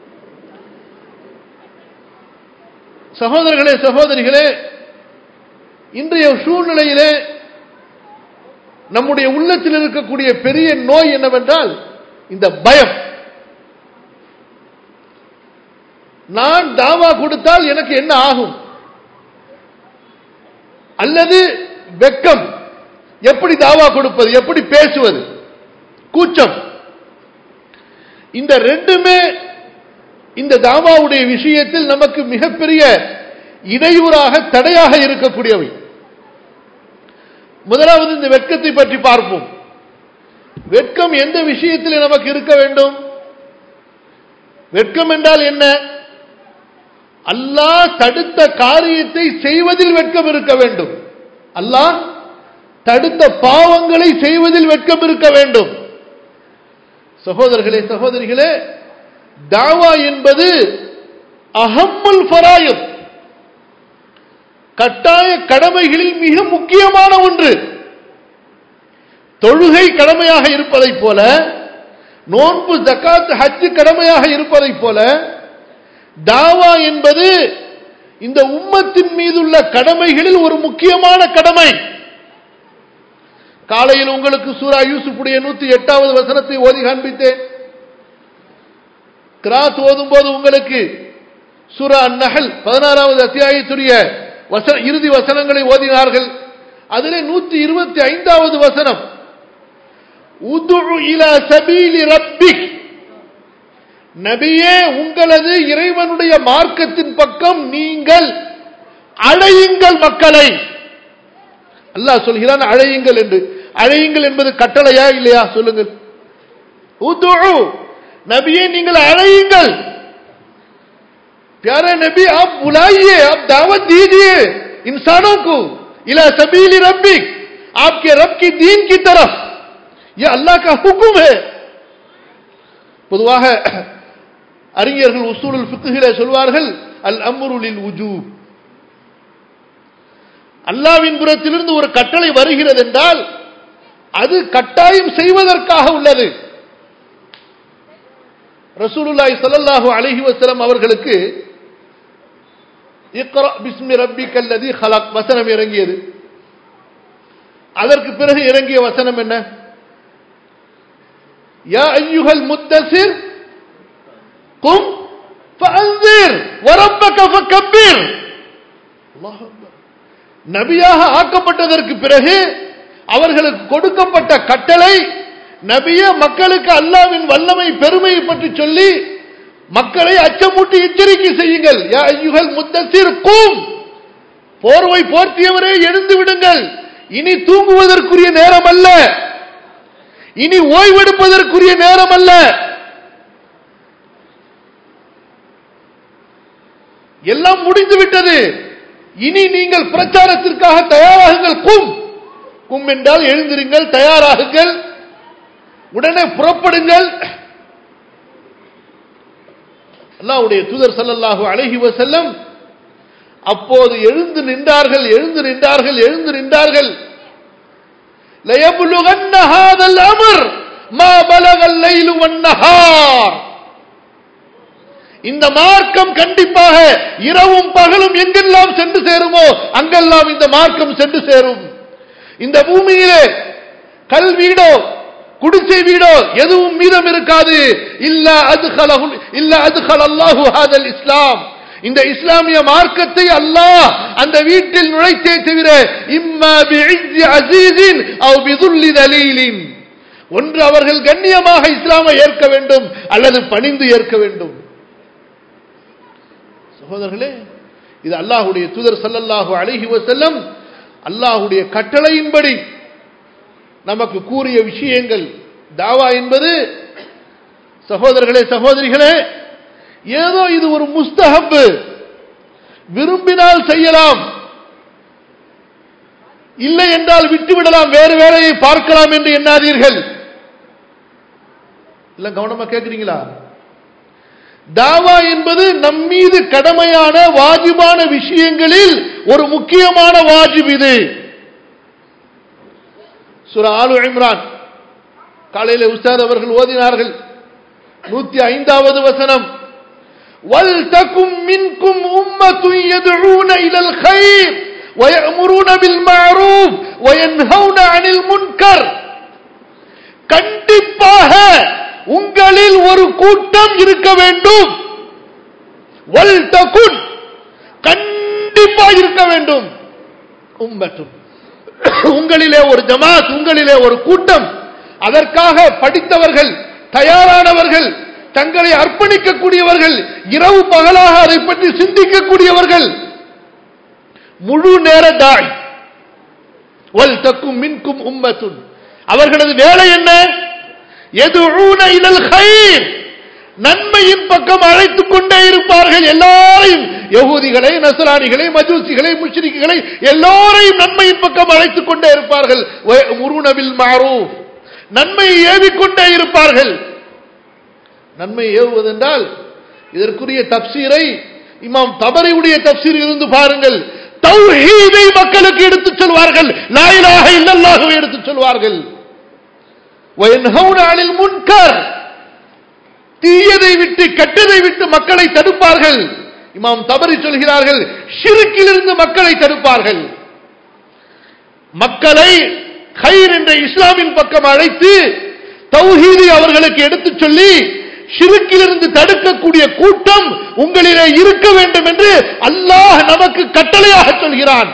சகோதரர்களே சகோதரிகளே இன்றைய சூழ்நிலையிலே நம்முடைய உள்ளத்தில் இருக்கக்கூடிய பெரிய நோய் என்னவென்றால் இந்த பயம் நான் தாவா கொடுத்தால் எனக்கு என்ன ஆகும் அல்லது வெக்கம் எப்படி தாவா கொடுப்பது எப்படி பேசுவது கூச்சம் இந்த ரெண்டுமே இந்த தாவாவுடைய விஷயத்தில் நமக்கு மிகப்பெரிய இடையூறாக தடையாக இருக்கக்கூடியவை முதலாவது இந்த வெட்கத்தை பற்றி பார்ப்போம் வெட்கம் எந்த விஷயத்தில் நமக்கு இருக்க வேண்டும் வெட்கம் என்றால் என்ன அல்லாஹ் தடுத்த காரியத்தை செய்வதில் வெட்கம் இருக்க வேண்டும் அல்லாஹ் தடுத்த பாவங்களை செய்வதில் வெட்கம் இருக்க வேண்டும் சகோதரர்களே சகோதரிகளே தாவா என்பது அகம்முல் ஃபராயம் கட்டாய கடமைகளில் மிக முக்கியமான ஒன்று தொழுகை கடமையாக இருப்பதைப் போல நோன்பு ஜக்காத் ஹஜ் கடமையாக இருப்பதைப் போல தாவா என்பது இந்த உம்மத்தின் மீதுள்ள கடமைகளில் ஒரு முக்கியமான கடமை காலையில் உங்களுக்கு சூரா யூசுஃபுடைய நூத்தி எட்டாவது வசனத்தை ஓதி காண்பித்தேன் கிராத் ஓதும் போது உங்களுக்கு சூரா நகல் பதினாறாவது அத்தியாயத்துடைய வசன இறுதி வசனங்களை ஓதினார்கள் அதிலே நூத்தி இருபத்தி ஐந்தாவது வசனம் உதுஉ இலா சபீலி ரப்பிக் நபியே உங்களது இறைவனுடைய மார்க்கத்தின் பக்கம் நீங்கள் அழையுங்கள் மக்களை அல்லாஹ் சொல்கிறான் அழையுங்கள் என்று அழையுங்கள் என்பது கட்டளையா இல்லையா சொல்லுங்கள் உதுஉ நபியே நீங்கள் அழையுங்கள் प्यारे नबी आप बुलाइए आप दावत दीजिए इंसानों को इला सबीली रब्बिक आपके रब की दीन की तरफ यह अल्लाह का हुक्म है பொதுவாக அறிஞர்கள் உசூலுல் ஃபிக்குகளை சொல்வார்கள் அல் அம்ருலில் உஜூ அல்லாவின் புறத்திலிருந்து ஒரு கட்டளை வருகிறது என்றால் அது கட்டாயம் செய்வதற்காக உள்ளது ரசூலுல்லாய் ஸல்லல்லாஹு அலைஹி வஸல்லம் அவர்களுக்கு இக்ரா பிஸ்மி ரப்பிக்கல் லதி ஹலக் வசனம் இறங்கியது அதற்கு பிறகு இறங்கிய வசனம் என்ன யா ஐயுஹல் முத்தசிர் கும் ஃபஅன்சிர் வரப்பக ஃபகப்பிர் அல்லாஹ் அக்பர் நபியாக ஆக்கப்பட்டதற்கு பிறகு அவர்களுக்கு கொடுக்கப்பட்ட கட்டளை நபிய மக்களுக்கு அல்லாவின் வல்லமை பெருமையை பற்றி சொல்லி மக்களை அச்சமூட்டி எச்சரிக்கை செய்யுங்கள் யா ஐயுகல் முத்தசிர் கூம் போர்வை போர்த்தியவரே எழுந்து விடுங்கள் இனி தூங்குவதற்குரிய நேரம் அல்ல இனி ஓய்வெடுப்பதற்குரிய நேரம் அல்ல எல்லாம் முடிந்து விட்டது இனி நீங்கள் பிரச்சாரத்திற்காக தயாராகுங்கள் கும் கும் என்றால் எழுந்திருங்கள் தயாராகுங்கள் உடனே புறப்படுங்கள் அல்லாவுடைய தூதர் சல்லல்லாஹு அலைஹி வஸல்லம் அப்போது எழுந்து நின்றார்கள் எழுந்து நின்றார்கள் எழுந்து நின்றார்கள் ليبلغن هذا الامر ما بلغ الليل والنهار இந்த மார்க்கம் கண்டிப்பாக இரவும் பகலும் எங்கெல்லாம் சென்று சேருமோ அங்கெல்லாம் இந்த மார்க்கம் சென்று சேரும் இந்த பூமியிலே கல் வீடோ குடிசை வீடோ எதுவும் மீதம் இருக்காது இல்ல அது இல்ல அது அல்லாஹு ஹாதல் இஸ்லாம் இந்த இஸ்லாமிய மார்க்கத்தை அல்லாஹ் அந்த வீட்டில் நுழைத்தே தவிர இம்மா அசீசின் தலீலின் ஒன்று அவர்கள் கண்ணியமாக இஸ்லாமை ஏற்க வேண்டும் அல்லது பணிந்து ஏற்க வேண்டும் சகோதரர்களே இது அல்லாஹுடைய தூதர் சல்லல்லாஹு அலைஹி வசல்லம் அல்லாஹுடைய கட்டளையின்படி நமக்கு கூறிய விஷயங்கள் தாவா என்பது சகோதரர்களே சகோதரிகளே ஏதோ இது ஒரு முஸ்தஹப் விரும்பினால் செய்யலாம் இல்லை என்றால் விட்டுவிடலாம் வேறு வேலையை பார்க்கலாம் என்று எண்ணாதீர்கள் இல்ல கவனமா கேட்கிறீங்களா தாவா என்பது நம்மீது கடமையான வாஜிபான விஷயங்களில் ஒரு முக்கியமான வாஜிப் இது சுர ஆலு இம்ரான் காலையில் உஸ்தாத் அவர்கள் ஓதினார்கள் நூத்தி ஐந்தாவது வசனம் وَلْتَكُمْ مِنْكُمْ أُمَّةٌ يَدْعُونَ إِلَى الْخَيْرِ وَيَأْمُرُونَ بِالْمَعْرُوفِ وَيَنْهَوْنَ عَنِ الْمُنْكَرِ கண்டிப்பாக உங்களில் ஒரு கூட்டம் இருக்க வேண்டும் வல்தகுன் கண்டிப்பா இருக்க வேண்டும் உம்மத்தும் உங்களிலே ஒரு ஜமாத் உங்களிலே ஒரு கூட்டம் அதற்காக படித்தவர்கள் தயாரானவர்கள் தங்களை அர்ப்பணிக்கக்கூடியவர்கள் இரவு பகலாக அதை பற்றி சிந்திக்கக்கூடியவர்கள் முழு நேர தாய் வல் தக்கும் மின்கும் உம்மத்துன் அவர்களது வேலை என்ன எதுஊன இலல் ஹைர் நன்மையின் பக்கம் அழைத்துக் கொண்டே இருப்பார்கள் எல்லாரையும் யகூதிகளை நசராணிகளை மஜூசிகளை முஷ்ரிக்குகளை எல்லோரையும் நன்மையின் பக்கம் அழைத்துக் கொண்டே இருப்பார்கள் முருனவில் மாறு நன்மையை ஏவிக்கொண்டே இருப்பார்கள் நன்மை ஏவுவதென்றால் இதற்குரிய தப்சீரை இமாம் தபரியுடைய தப்சீர் இருந்து பாருங்கள் தௌஹீதை மக்களுக்கு எடுத்துச் சொல்வார்கள் லாயிலாக இல்லல்லாகவே எடுத்துச் சொல்வார்கள் முன்கர் தீயதை விட்டு கெட்டதை விட்டு மக்களை தடுப்பார்கள் இமாம் தவறி சொல்கிறார்கள் ஷிருக்கிலிருந்து மக்களை தடுப்பார்கள் மக்களை ஹைர் என்ற இஸ்லாமின் பக்கம் அழைத்து தௌஹீதை அவர்களுக்கு எடுத்துச் சொல்லி ஷிருக்கிலிருந்து தடுக்கக்கூடிய கூட்டம் உங்களிலே இருக்க வேண்டும் என்று அல்லாஹ் நமக்கு கட்டளையாக சொல்கிறான்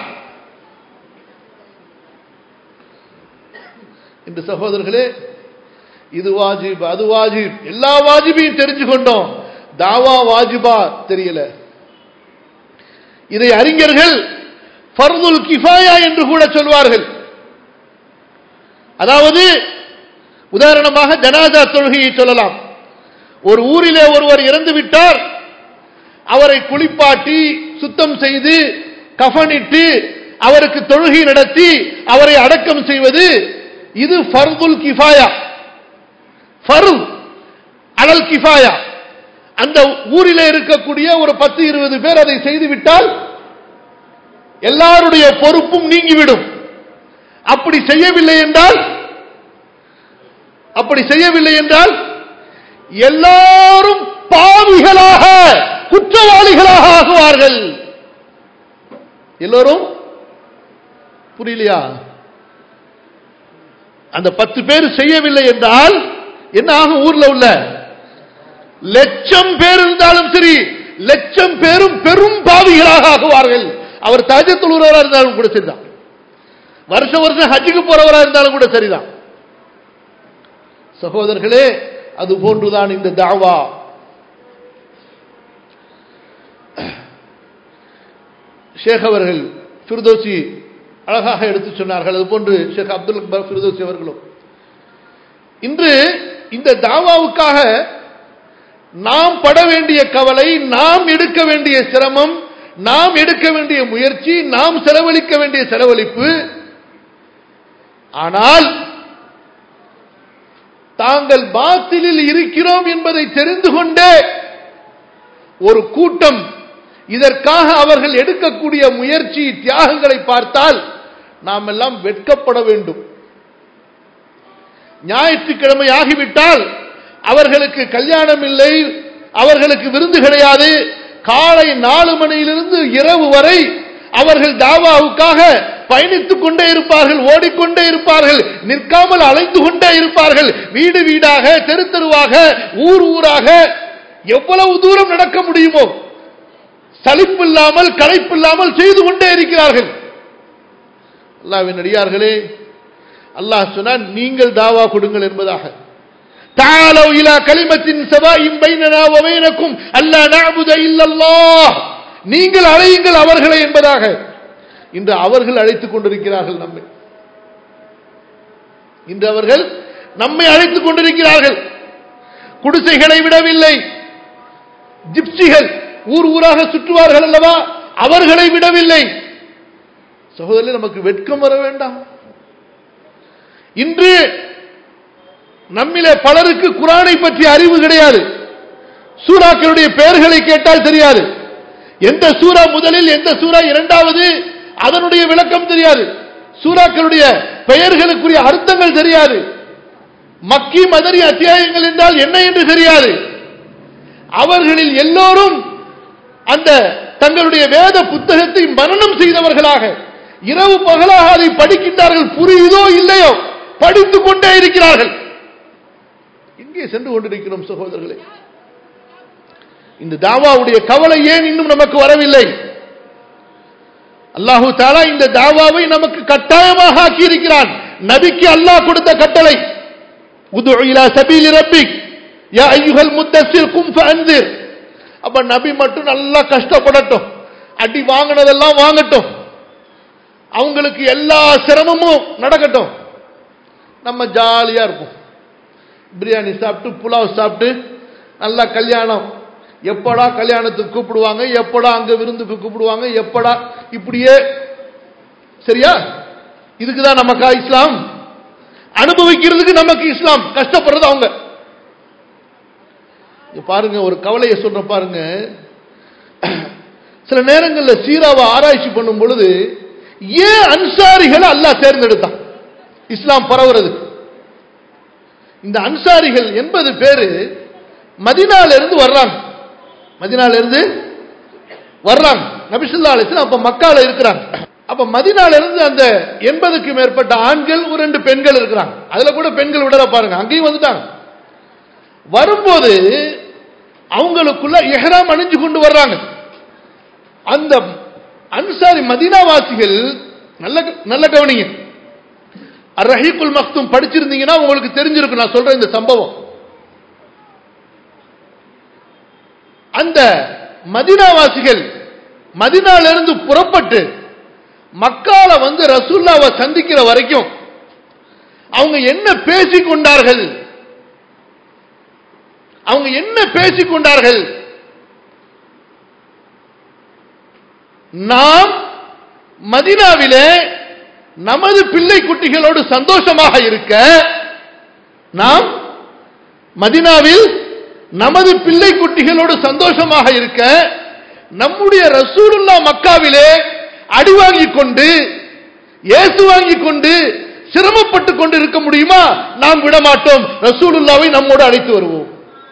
இந்த சகோதரர்களே இது வாஜிப் அது வாஜிப் எல்லா வாஜிபையும் தெரிஞ்சு கொண்டோம் தாவா வாஜிபா தெரியல இதை அறிஞர்கள் ஃபர்துல் கிஃபாயா என்று கூட சொல்வார்கள் அதாவது உதாரணமாக ஜனாதா தொழுகையை சொல்லலாம் ஒரு ஊரிலே ஒருவர் இறந்து விட்டார் அவரை குளிப்பாட்டி சுத்தம் செய்து கஃனிட்டு அவருக்கு தொழுகை நடத்தி அவரை அடக்கம் செய்வது இது ஃபர்துல் கிஃபாயா ஃபருல் அலல் கிஃபாயா அந்த ஊரில் இருக்கக்கூடிய ஒரு பத்து இருபது பேர் அதை செய்துவிட்டால் எல்லாருடைய பொறுப்பும் நீங்கிவிடும் அப்படி செய்யவில்லை என்றால் அப்படி செய்யவில்லை என்றால் எல்லாரும் பாவிகளாக குற்றவாளிகளாக ஆகுவார்கள் எல்லோரும் புரியலையா அந்த பத்து பேர் செய்யவில்லை என்றால் என்ன ஆகும் ஊர்ல உள்ள லட்சம் பேர் இருந்தாலும் சரி லட்சம் பேரும் பெரும் பாவிகளாக ஆகுவார்கள் அவர் தாஜத்தில் உள்ளவராக இருந்தாலும் கூட சரிதான் வருஷம் வருஷம் ஹஜ்ஜுக்கு போறவராக இருந்தாலும் கூட சரிதான் சகோதரர்களே அது போன்றுதான் இந்த தாவா ஷேக் அவர்கள் ஃபிர்தோசி அழகாக எடுத்து சொன்னார்கள் அது போன்று ஷேக் அப்துல் அக்பர் ஃபிர்தோசி அவர்களும் இன்று இந்த தாவாவுக்காக நாம் பட வேண்டிய கவலை நாம் எடுக்க வேண்டிய சிரமம் நாம் எடுக்க வேண்டிய முயற்சி நாம் செலவழிக்க வேண்டிய செலவழிப்பு ஆனால் தாங்கள் பாத்திலில் இருக்கிறோம் என்பதை தெரிந்து கொண்டே ஒரு கூட்டம் இதற்காக அவர்கள் எடுக்கக்கூடிய முயற்சி தியாகங்களை பார்த்தால் நாம் எல்லாம் வெட்கப்பட வேண்டும் ஞாயிற்றுக்கிழமை ஆகிவிட்டால் அவர்களுக்கு கல்யாணம் இல்லை அவர்களுக்கு விருந்து கிடையாது காலை நாலு மணியிலிருந்து இரவு வரை அவர்கள் தாவாவுக்காக பயணித்துக் கொண்டே இருப்பார்கள் ஓடிக்கொண்டே இருப்பார்கள் நிற்காமல் அலைந்து கொண்டே இருப்பார்கள் வீடு வீடாக தெரு தெருவாக ஊர் ஊராக எவ்வளவு தூரம் நடக்க முடியுமோ சலிப்பில்லாமல் களைப்பில்லாமல் செய்து கொண்டே இருக்கிறார்கள் அல்லாவின் அடியார்களே அல்லாஹ் சொன்னான் நீங்கள் தாவா கொடுங்கள் என்பதாக تعالوا إلى كلمة سواء بيننا وبينكم ألا نعبد إلا الله நீங்கள் அழையுங்கள் அவர்களை என்பதாக இன்று அவர்கள் அழைத்துக் கொண்டிருக்கிறார்கள் நம்மை இன்று அவர்கள் நம்மை அழைத்துக் கொண்டிருக்கிறார்கள் குடிசைகளை விடவில்லை ஜிப்சிகள் ஊர் ஊராக சுற்றுவார்கள் அல்லவா அவர்களை விடவில்லை சகோதரர் நமக்கு வெட்கம் வர வேண்டாம் இன்று நம்மிலே பலருக்கு குரானை பற்றி அறிவு கிடையாது சூறாக்களுடைய பெயர்களை கேட்டால் தெரியாது எந்த சூறா முதலில் எந்த சூறா இரண்டாவது அதனுடைய விளக்கம் தெரியாது சூறாக்களுடைய பெயர்களுக்குரிய அர்த்தங்கள் தெரியாது மக்கி மதரி அத்தியாயங்கள் என்றால் என்ன என்று தெரியாது அவர்களில் எல்லோரும் அந்த தங்களுடைய வேத புத்தகத்தை மரணம் செய்தவர்களாக இரவு பகலாக அதை படிக்கின்றார்கள் புரியுதோ இல்லையோ படித்துக் கொண்டே இருக்கிறார்கள் எங்கே சென்று கொண்டிருக்கிறோம் சகோதரர்களே இந்த தாவாவுடைய கவலை ஏன் இன்னும் நமக்கு வரவில்லை அல்லாஹு தாலா இந்த தாவாவை நமக்கு கட்டாயமாக ஆக்கி இருக்கிறான் நபிக்கு அல்லாஹ் கொடுத்த கட்டளை உது இலா சபீலி ரப்பிக் யா ஐயுகல் முத்தஸ்ஸிர் கும் ஃபஅன்திர் அப்ப நபி மட்டும் நல்லா கஷ்டப்படட்டும் அடி வாங்கினதெல்லாம் வாங்கட்டும் அவங்களுக்கு எல்லா சிரமமும் நடக்கட்டும் நம்ம ஜாலியா இருப்போம் பிரியாணி சாப்பிட்டு புலாவ் சாப்பிட்டு நல்லா கல்யாணம் எப்படா கல்யாணத்துக்கு கூப்பிடுவாங்க எப்படா அங்க விருந்துக்கு கூப்பிடுவாங்க எப்படா இப்படியே சரியா இதுக்குதான் நமக்கா இஸ்லாம் அனுபவிக்கிறதுக்கு நமக்கு இஸ்லாம் கஷ்டப்படுறது அவங்க இங்க பாருங்க ஒரு கவலையை சொல்ற பாருங்க சில நேரங்களில் சீராவை ஆராய்ச்சி பண்ணும் பொழுது ஏன் அன்சாரிகளை அல்லாஹ் தேர்ந்தெடுத்தான் இஸ்லாம் பரவுறதுக்கு இந்த அன்சாரிகள் எண்பது பேரு மதினால இருந்து வர்றாங்க மதினால இருந்து வர்றாங்க நபிசுல்லா அலிஸ்லாம் அப்ப மக்கால இருக்கிறாங்க அப்ப மதினால இருந்து அந்த எண்பதுக்கு மேற்பட்ட ஆண்கள் ஒரு ரெண்டு பெண்கள் இருக்கிறாங்க அதுல கூட பெண்கள் விடல பாருங்க அங்கேயும் வந்துட்டாங்க வரும்போது அவங்களுக்குள்ள எஹராம் அணிஞ்சு கொண்டு வர்றாங்க அந்த அன்சாரி மதீனாவாசிகள் நல்ல நல்ல கவனிங்க ரஹீக்குல் மக்தும் படிச்சிருந்தீங்கன்னா உங்களுக்கு தெரிஞ்சிருக்கும் நான் சொல்றேன் இந்த சம்பவம் அந்த மதினாவாசிகள் மதினால இருந்து புறப்பட்டு மக்கால வந்து ரசூல்லாவை சந்திக்கிற வரைக்கும் அவங்க என்ன பேசிக் கொண்டார்கள் அவங்க என்ன பேசிக் கொண்டார்கள் நாம் மதினாவிலே நமது பிள்ளை குட்டிகளோடு சந்தோஷமாக இருக்க நாம் மதினாவில் நமது பிள்ளை குட்டிகளோடு சந்தோஷமாக இருக்க நம்முடைய ரசூலுல்லா மக்காவிலே அடி வாங்கிக் கொண்டு ஏசு வாங்கிக் கொண்டு சிரமப்பட்டு கொண்டு இருக்க முடியுமா நாம் விட மாட்டோம் ரசூலுல்லாவை நம்மோடு அழைத்து வருவோம்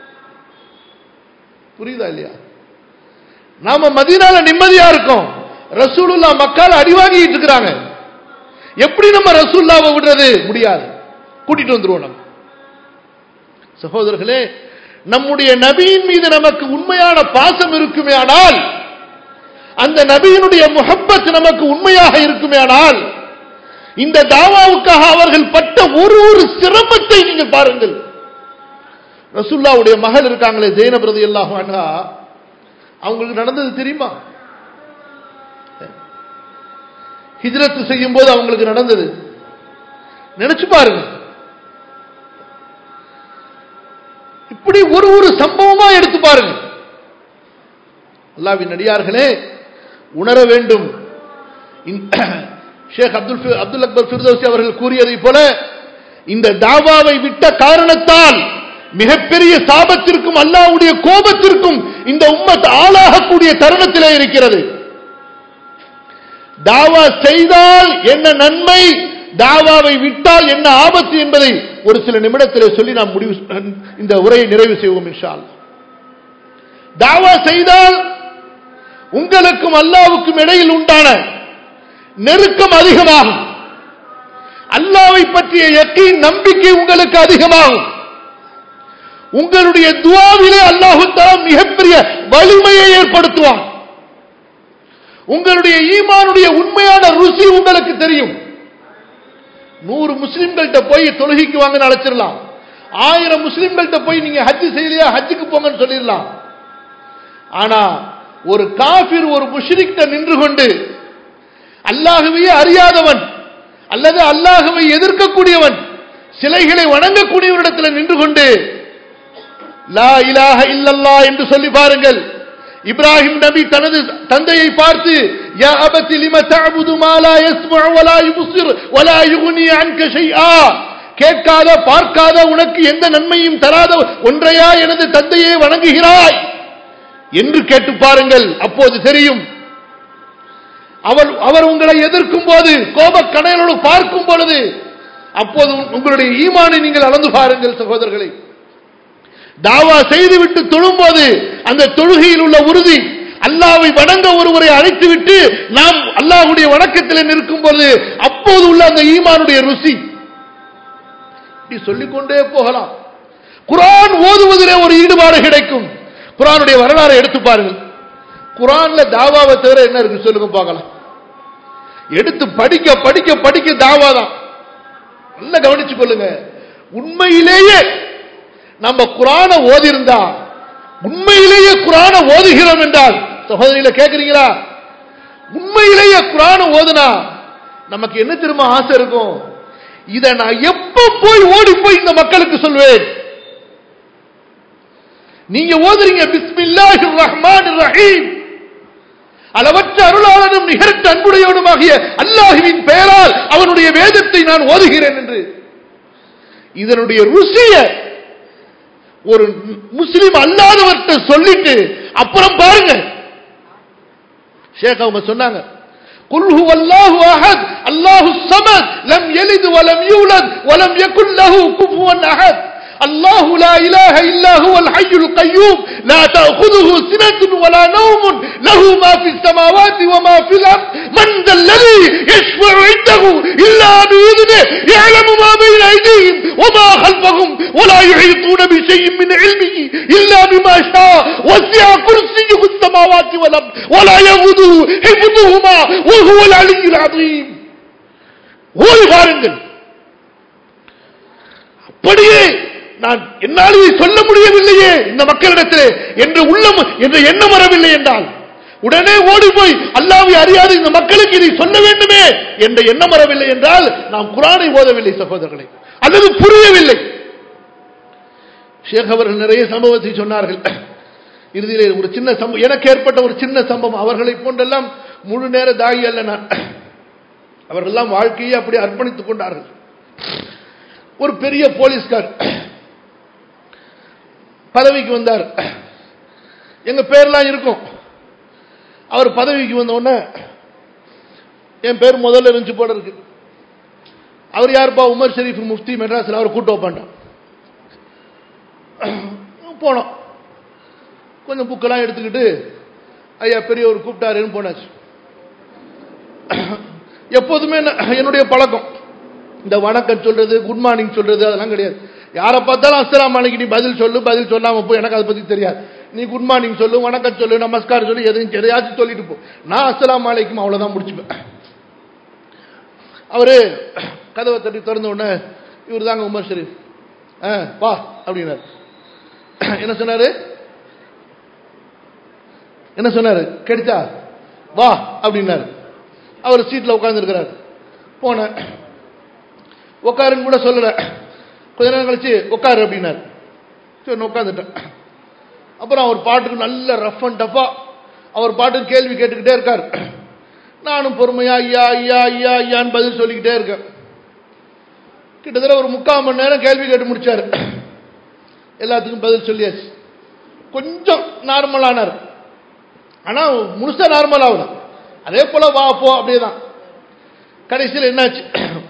புரியுதா இல்லையா நாம மதினால நிம்மதியா இருக்கோம் ரசூலுல்லா மக்கள் அடி வாங்கிட்டு இருக்கிறாங்க எப்படி நம்ம ரசூல்லாவை விடுறது முடியாது கூட்டிட்டு வந்துருவோம் நம்ம சகோதரர்களே நம்முடைய நபியின் மீது நமக்கு உண்மையான பாசம் இருக்குமே ஆனால் அந்த நபியினுடைய முகப்பத் நமக்கு உண்மையாக இருக்குமே ஆனால் இந்த தாவாவுக்காக அவர்கள் பட்ட ஒரு ஒரு சிரமத்தை நீங்கள் பாருங்கள் ரசுல்லாவுடைய மகள் இருக்காங்களே ஜெயின பிரதி எல்லாம் அவங்களுக்கு நடந்தது தெரியுமா ஹிஜ்ரத்து செய்யும் போது அவங்களுக்கு நடந்தது நினைச்சு பாருங்க இப்படி ஒரு ஒரு சம்பவமா எடுத்து பாருங்க அல்லாவின் நடிகார்களே உணர வேண்டும் ஷேக் அப்துல் அப்துல் அக்பர் ஃபிர்தோசி அவர்கள் கூறியதை போல இந்த தாவாவை விட்ட காரணத்தால் மிகப்பெரிய சாபத்திற்கும் அல்லாவுடைய கோபத்திற்கும் இந்த உம்மத் ஆளாகக்கூடிய தருணத்திலே இருக்கிறது தாவா செய்தால் என்ன நன்மை தாவாவை விட்டால் என்ன ஆபத்து என்பதை ஒரு சில நிமிடத்தில் சொல்லி நாம் முடிவு இந்த உரையை நிறைவு செய்வோம் என்றால் தாவா செய்தால் உங்களுக்கும் அல்லாவுக்கும் இடையில் உண்டான நெருக்கம் அதிகமாகும் அல்லாவை பற்றிய எக்கின் நம்பிக்கை உங்களுக்கு அதிகமாகும் உங்களுடைய துவாவிலே அல்லாஹு மிகப்பெரிய வலிமையை ஏற்படுத்துவான் உங்களுடைய ஈமானுடைய உண்மையான ருசி உங்களுக்கு தெரியும் நூறு முஸ்லிம்கள்ட்ட போய் தொழுகைக்கு வாங்க அழைச்சிடலாம் ஆயிரம் முஸ்லிம்கள்ட்ட போய் நீங்க ஹஜ்ஜு செய்யலையா ஹஜ்ஜுக்கு போங்கன்னு சொல்லிடலாம் ஆனா ஒரு காபிர் ஒரு முஷ்ரிக்ட நின்று கொண்டு அல்லாஹுவையே அறியாதவன் அல்லது அல்லாஹுவை எதிர்க்கக்கூடியவன் சிலைகளை வணங்கக்கூடியவரிடத்தில் நின்று கொண்டு லா இலாஹ இல்லல்லா என்று சொல்லி பாருங்கள் இப்ராஹிம் நபி தனது தந்தையை பார்த்து யா அபத்தி லிம தஅபுது மா லா யஸ்மஉ வலா யுப்சிர் வலா யுக்னி அன்க ஷைஆ கேட்காத பார்க்காத உனக்கு எந்த நன்மையும் தராத ஒன்றையா எனது தந்தையை வணங்குகிறாய் என்று கேட்டு பாருங்கள் அப்போது தெரியும் அவர் அவர் உங்களை எதிர்க்கும் போது கோபக் கணையலோடு பார்க்கும் பொழுது அப்போது உங்களுடைய ஈமானை நீங்கள் அளந்து பாருங்கள் சகோதரர்களை தாவா செய்துவிட்டு தொழும்போது அந்த தொழுகையில் உள்ள உறுதி அல்லாவை வணங்க ஒருவரை அழைத்துவிட்டு நாம் அல்லாஹ்வுடைய வணக்கத்தில் நிற்கும் பொழுது அப்போது உள்ள அந்த ஈமானுடைய ருசி இப்படி சொல்லிக்கொண்டே போகலாம் குரான் ஓதுவதிலே ஒரு ஈடுபாடு கிடைக்கும் குரானுடைய வரலாறை எடுத்து பாருங்கள் குரான்ல தாவாவை தவிர என்ன இருக்கு சொல்லுங்க பார்க்கலாம் எடுத்து படிக்க படிக்க படிக்க தாவா தான் நல்லா கவனிச்சு கொள்ளுங்க உண்மையிலேயே நம்ம குரான ஓதிருந்தா உண்மையிலேயே குரான ஓதுகிறோம் என்றால் சகோதரிகளை கேட்கிறீங்களா உண்மையிலேயே குரான ஓதுனா நமக்கு என்ன திரும்ப ஆசை இருக்கும் இதை நான் எப்ப போய் ஓடி போய் இந்த மக்களுக்கு சொல்வேன் நீங்க ஓதுறீங்க பிஸ்மில்லாஹிர் ரஹ்மானிர் ரஹீம் அளவற்ற அருளாளனும் நிகரற்ற அன்புடையவனுமாகிய அல்லாஹுவின் பெயரால் அவனுடைய வேதத்தை நான் ஓதுகிறேன் என்று இதனுடைய ருசிய ஒரு முஸ்லிம் அல்லாதவர்கிட்ட சொல்லிட்டு அப்புறம் பாருங்க ஷேக் அவங்க சொன்னாங்க قل هو الله احد الله الصمد لم يلد ولم يولد ولم يكن له كفوا احد الله لا إله إلا هو الحي القيوم لا تأخذه سنة ولا نوم له ما في السماوات وما في الأرض من ذا الذي يشفع عنده إلا بإذنه يعلم ما بين أيديهم وما خلفهم ولا يحيطون بشيء من علمه إلا بما شاء وسع كرسيه السماوات والأرض ولا يغده حفظهما وهو العلي العظيم ஓடி பாருங்கள் அப்படியே நான் என்னால் இதை சொல்ல முடியவில்லையே இந்த மக்களிடத்திலே என்று உள்ளம் என்று எண்ணம் வரவில்லை என்றால் உடனே ஓடி போய் அல்லாவை அறியாத இந்த மக்களுக்கு இதை சொல்ல வேண்டுமே என்ற எண்ணம் வரவில்லை என்றால் நாம் குரானை ஓதவில்லை சகோதரர்களை அல்லது புரியவில்லை ஷேக் அவர்கள் நிறைய சம்பவத்தை சொன்னார்கள் இறுதியிலே ஒரு சின்ன சம்பவம் எனக்கு ஏற்பட்ட ஒரு சின்ன சம்பவம் அவர்களை போன்றெல்லாம் முழு நேர தாயி அல்ல நான் அவர்களெல்லாம் வாழ்க்கையை அப்படி அர்ப்பணித்துக் கொண்டார்கள் ஒரு பெரிய போலீஸ்கார் பதவிக்கு வந்தார் எங்க பேர்லாம் இருக்கும் அவர் பதவிக்கு வந்த உடனே என் பேர் முதல்ல இருந்துச்சு போல இருக்கு அவர் யாருப்பா உமர் ஷெரீஃப் முஃப்தி மெட்ராஸில் அவர் கூட்டு வைப்பாண்டான் போனோம் கொஞ்சம் புக்கெல்லாம் எடுத்துக்கிட்டு ஐயா பெரியவர் கூப்பிட்டாருன்னு போனாச்சு எப்போதுமே என்னுடைய பழக்கம் இந்த வணக்கம் சொல்றது குட் மார்னிங் சொல்றது அதெல்லாம் கிடையாது யாரை பார்த்தாலும் அஸ்லாம் அன்னைக்கு நீ பதில் சொல்லு பதில் சொல்லாம போ எனக்கு அதை பத்தி தெரியாது நீ குட் மார்னிங் சொல்லு வணக்கம் சொல்லு நமஸ்காரம் சொல்லு எதையும் எதையாச்சும் சொல்லிட்டு போ நான் அஸ்லாம் அலைக்கும் அவ்வளவுதான் முடிச்சுப்பேன் அவரு கதவை தட்டி திறந்த உடனே இவர் தாங்க உமர் ஷரீஃப் ஆ வா அப்படின்னாரு என்ன சொன்னாரு என்ன சொன்னாரு கிடைச்சா வா அப்படின்னாரு அவர் சீட்ல உட்கார்ந்து இருக்கிறார் போனேன் உட்காருன்னு கூட சொல்லல கொஞ்ச நேரம் கழிச்சு உட்காரு அப்படின்னாரு சரி உட்காந்துட்டேன் அப்புறம் அவர் பாட்டுக்கு நல்ல ரஃப் அண்ட் டஃபா அவர் பாட்டுக்கு கேள்வி கேட்டுக்கிட்டே இருக்கார் நானும் பொறுமையா ஐயா ஐயா ஐயா ஐயான்னு பதில் சொல்லிக்கிட்டே இருக்கேன் கிட்டத்தட்ட ஒரு முக்கால் மணி நேரம் கேள்வி கேட்டு முடிச்சாரு எல்லாத்துக்கும் பதில் சொல்லியாச்சு கொஞ்சம் நார்மலானார் ஆனா முழுசா நார்மல் ஆகல அதே போல வா போ அப்படியே தான் கடைசியில் என்னாச்சு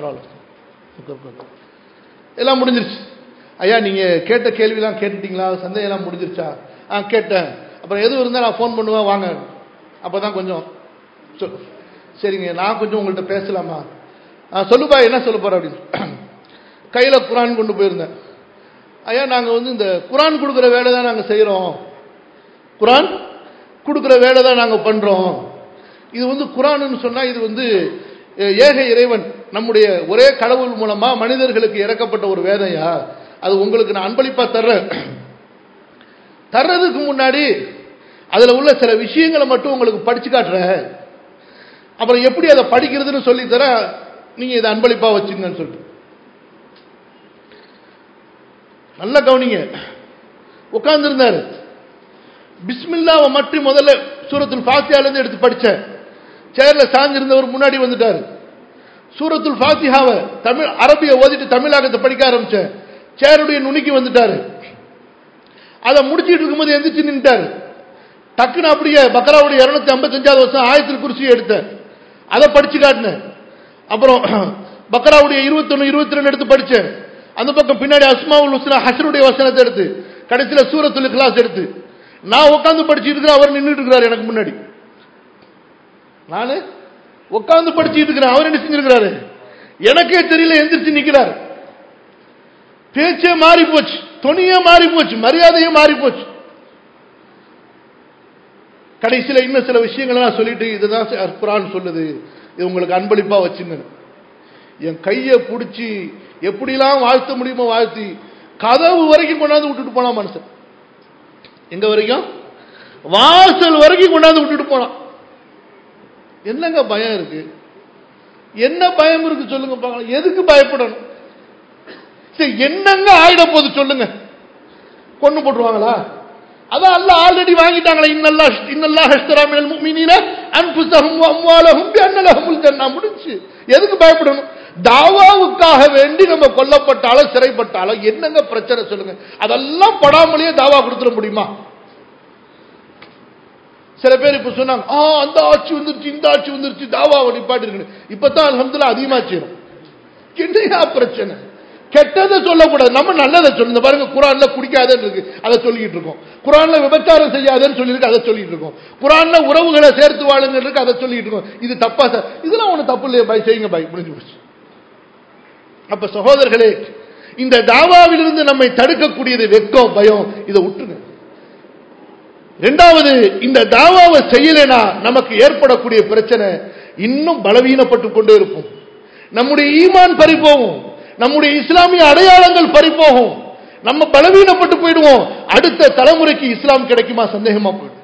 எல்லாம் முடிஞ்சிருச்சு ஐயா நீங்க கேட்ட கேள்விலாம் கேட்டுட்டீங்களா சந்தேகம் எல்லாம் முடிஞ்சிருச்சா ஆ கேட்டேன் அப்புறம் எதுவும் இருந்தால் நான் ஃபோன் பண்ணுவேன் வாங்க அப்பதான் கொஞ்சம் சொல் சரிங்க நான் கொஞ்சம் உங்கள்கிட்ட பேசலாமா ஆ சொல்லுப்பா என்ன சொல்ல போற அப்படின்னு கையில் குரான் கொண்டு போயிருந்தேன் ஐயா நாங்கள் வந்து இந்த குரான் கொடுக்குற வேலை தான் நாங்கள் செய்கிறோம் குரான் கொடுக்குற வேலை தான் நாங்கள் பண்ணுறோம் இது வந்து குரான்னு சொன்னால் இது வந்து ஏக இறைவன் நம்முடைய ஒரே கடவுள் மூலமா மனிதர்களுக்கு இறக்கப்பட்ட ஒரு வேதையா அது உங்களுக்கு நான் அன்பளிப்பா தர்றேன் தர்றதுக்கு முன்னாடி அதுல உள்ள சில விஷயங்களை மட்டும் உங்களுக்கு படிச்சு காட்டுறேன் அப்புறம் எப்படி அதை படிக்கிறதுன்னு சொல்லி தர நீங்க இதை அன்பளிப்பா வச்சுங்கன்னு சொல்லிட்டு நல்லா கவனிங்க உட்கார்ந்துருந்தாரு பிஸ்மில்லாவை மட்டும் முதல்ல சூரத்துல் ஃபாத்தியாலேருந்து எடுத்து படித்தேன் சேர்ல சாஞ்சிருந்தவர் முன்னாடி வந்துட்டாரு சூரத்துல் ஃபாத்திஹாவை தமிழ் அரபியை ஓதிட்டு தமிழாகத்தை படிக்க ஆரம்பிச்சேன் சேருடைய நுனிக்கு வந்துட்டாரு அதை முடிச்சிட்டு இருக்கும்போது எந்திரிச்சு நின்ட்டாரு டக்குன்னு அப்படியே பக்ராவுடைய இருநூத்தி ஐம்பத்தஞ்சாவது வருஷம் ஆயிரத்தில் குறிச்சி எடுத்தேன் அதை படிச்சு காட்டினேன் அப்புறம் பக்ராவுடைய இருபத்தொன்னு இருபத்தி ரெண்டு எடுத்து படிச்சேன் அந்த பக்கம் பின்னாடி அஸ்மாவுல் ஹுஸ்னா ஹசருடைய வசனத்தை எடுத்து கடைசியில் சூரத்துல் கிளாஸ் எடுத்து நான் உட்காந்து படிச்சுட்டு இருக்கிறேன் அவர் நின்றுட்டு இருக்கிறார் எனக்கு முன்னாடி நானு உட்காந்து படிச்சுட்டு இருக்கிறேன் அவர் என்ன செஞ்சிருக்கிறாரு எனக்கே தெரியல எந்திரிச்சு நிக்கிறார் பேச்சே மாறி போச்சு துணியே மாறி போச்சு மரியாதையே மாறி போச்சு கடைசியில இன்னும் சில விஷயங்களை நான் சொல்லிட்டு இதுதான் சார் குரான் சொல்லுது இது உங்களுக்கு அன்பளிப்பா வச்சுங்க என் கையை பிடிச்சி எப்படிலாம் வாழ்த்த முடியுமோ வாழ்த்தி கதவு வரைக்கும் கொண்டாந்து விட்டுட்டு போனான் மனுஷன் எங்க வரைக்கும் வாசல் வரைக்கும் கொண்டாந்து விட்டுட்டு போனான் என்னங்க பயம் இருக்கு என்ன பயம் இருக்கு சொல்லுங்க பார்க்கலாம் எதுக்கு பயப்படணும் சரி என்னங்க ஆயிட போகுது சொல்லுங்க கொண்டு போட்டுருவாங்களா அதான் அல்ல ஆல்ரெடி வாங்கிட்டாங்களே இன்னல்லா இன்னல்லா ஹஸ்தரா மினல் முஃமினீன அன்ஃபுஸஹும் வ அம்வாலஹும் பிஅன்னலஹுமுல் ஜன்னah முடிஞ்சு எதுக்கு பயப்படணும் தாவாவுக்காக வேண்டி நம்ம கொல்லப்பட்டாலும் சிறைப்பட்டாலும் என்னங்க பிரச்சனை சொல்லுங்க அதெல்லாம் படாமலேயே தாவா கொடுத்துட முடியுமா சில பேர் இப்ப சொன்னாங்க ஆ அந்த ஆட்சி வந்துருச்சு இந்த ஆட்சி வந்துருச்சு தாவாவை நிப்பாட்டி இருக்கு இப்பதான் அலமதுல்லா அதிகமா செய்யணும் என்னையா பிரச்சனை கெட்டதை சொல்லக்கூடாது நம்ம நல்லதை சொல்லுங்க பாருங்க குரான்ல குடிக்காதன்னு இருக்கு அதை சொல்லிட்டு இருக்கோம் குரான்ல விபச்சாரம் செய்யாதன்னு சொல்லியிருக்கு அதை சொல்லிட்டு இருக்கோம் குரான்ல உறவுகளை சேர்த்து வாழுங்க இருக்கு அதை சொல்லிட்டு இருக்கோம் இது தப்பா சார் இதெல்லாம் ஒண்ணு தப்பு இல்லையா பாய் செய்யுங்க பாய் முடிஞ்சு போச்சு அப்ப சகோதரர்களே இந்த தாவாவிலிருந்து நம்மை தடுக்கக்கூடியது வெக்கம் பயம் இதை விட்டுருங்க இரண்டாவது இந்த தாவாவை செய்யலைனா நமக்கு ஏற்படக்கூடிய பிரச்சனை இன்னும் பலவீனப்பட்டு கொண்டே இருக்கும் நம்முடைய ஈமான் பறிப்போகும் நம்முடைய இஸ்லாமிய அடையாளங்கள் பறிப்போகும் நம்ம பலவீனப்பட்டு போயிடுவோம் அடுத்த தலைமுறைக்கு இஸ்லாம் கிடைக்குமா சந்தேகமா போயிடும்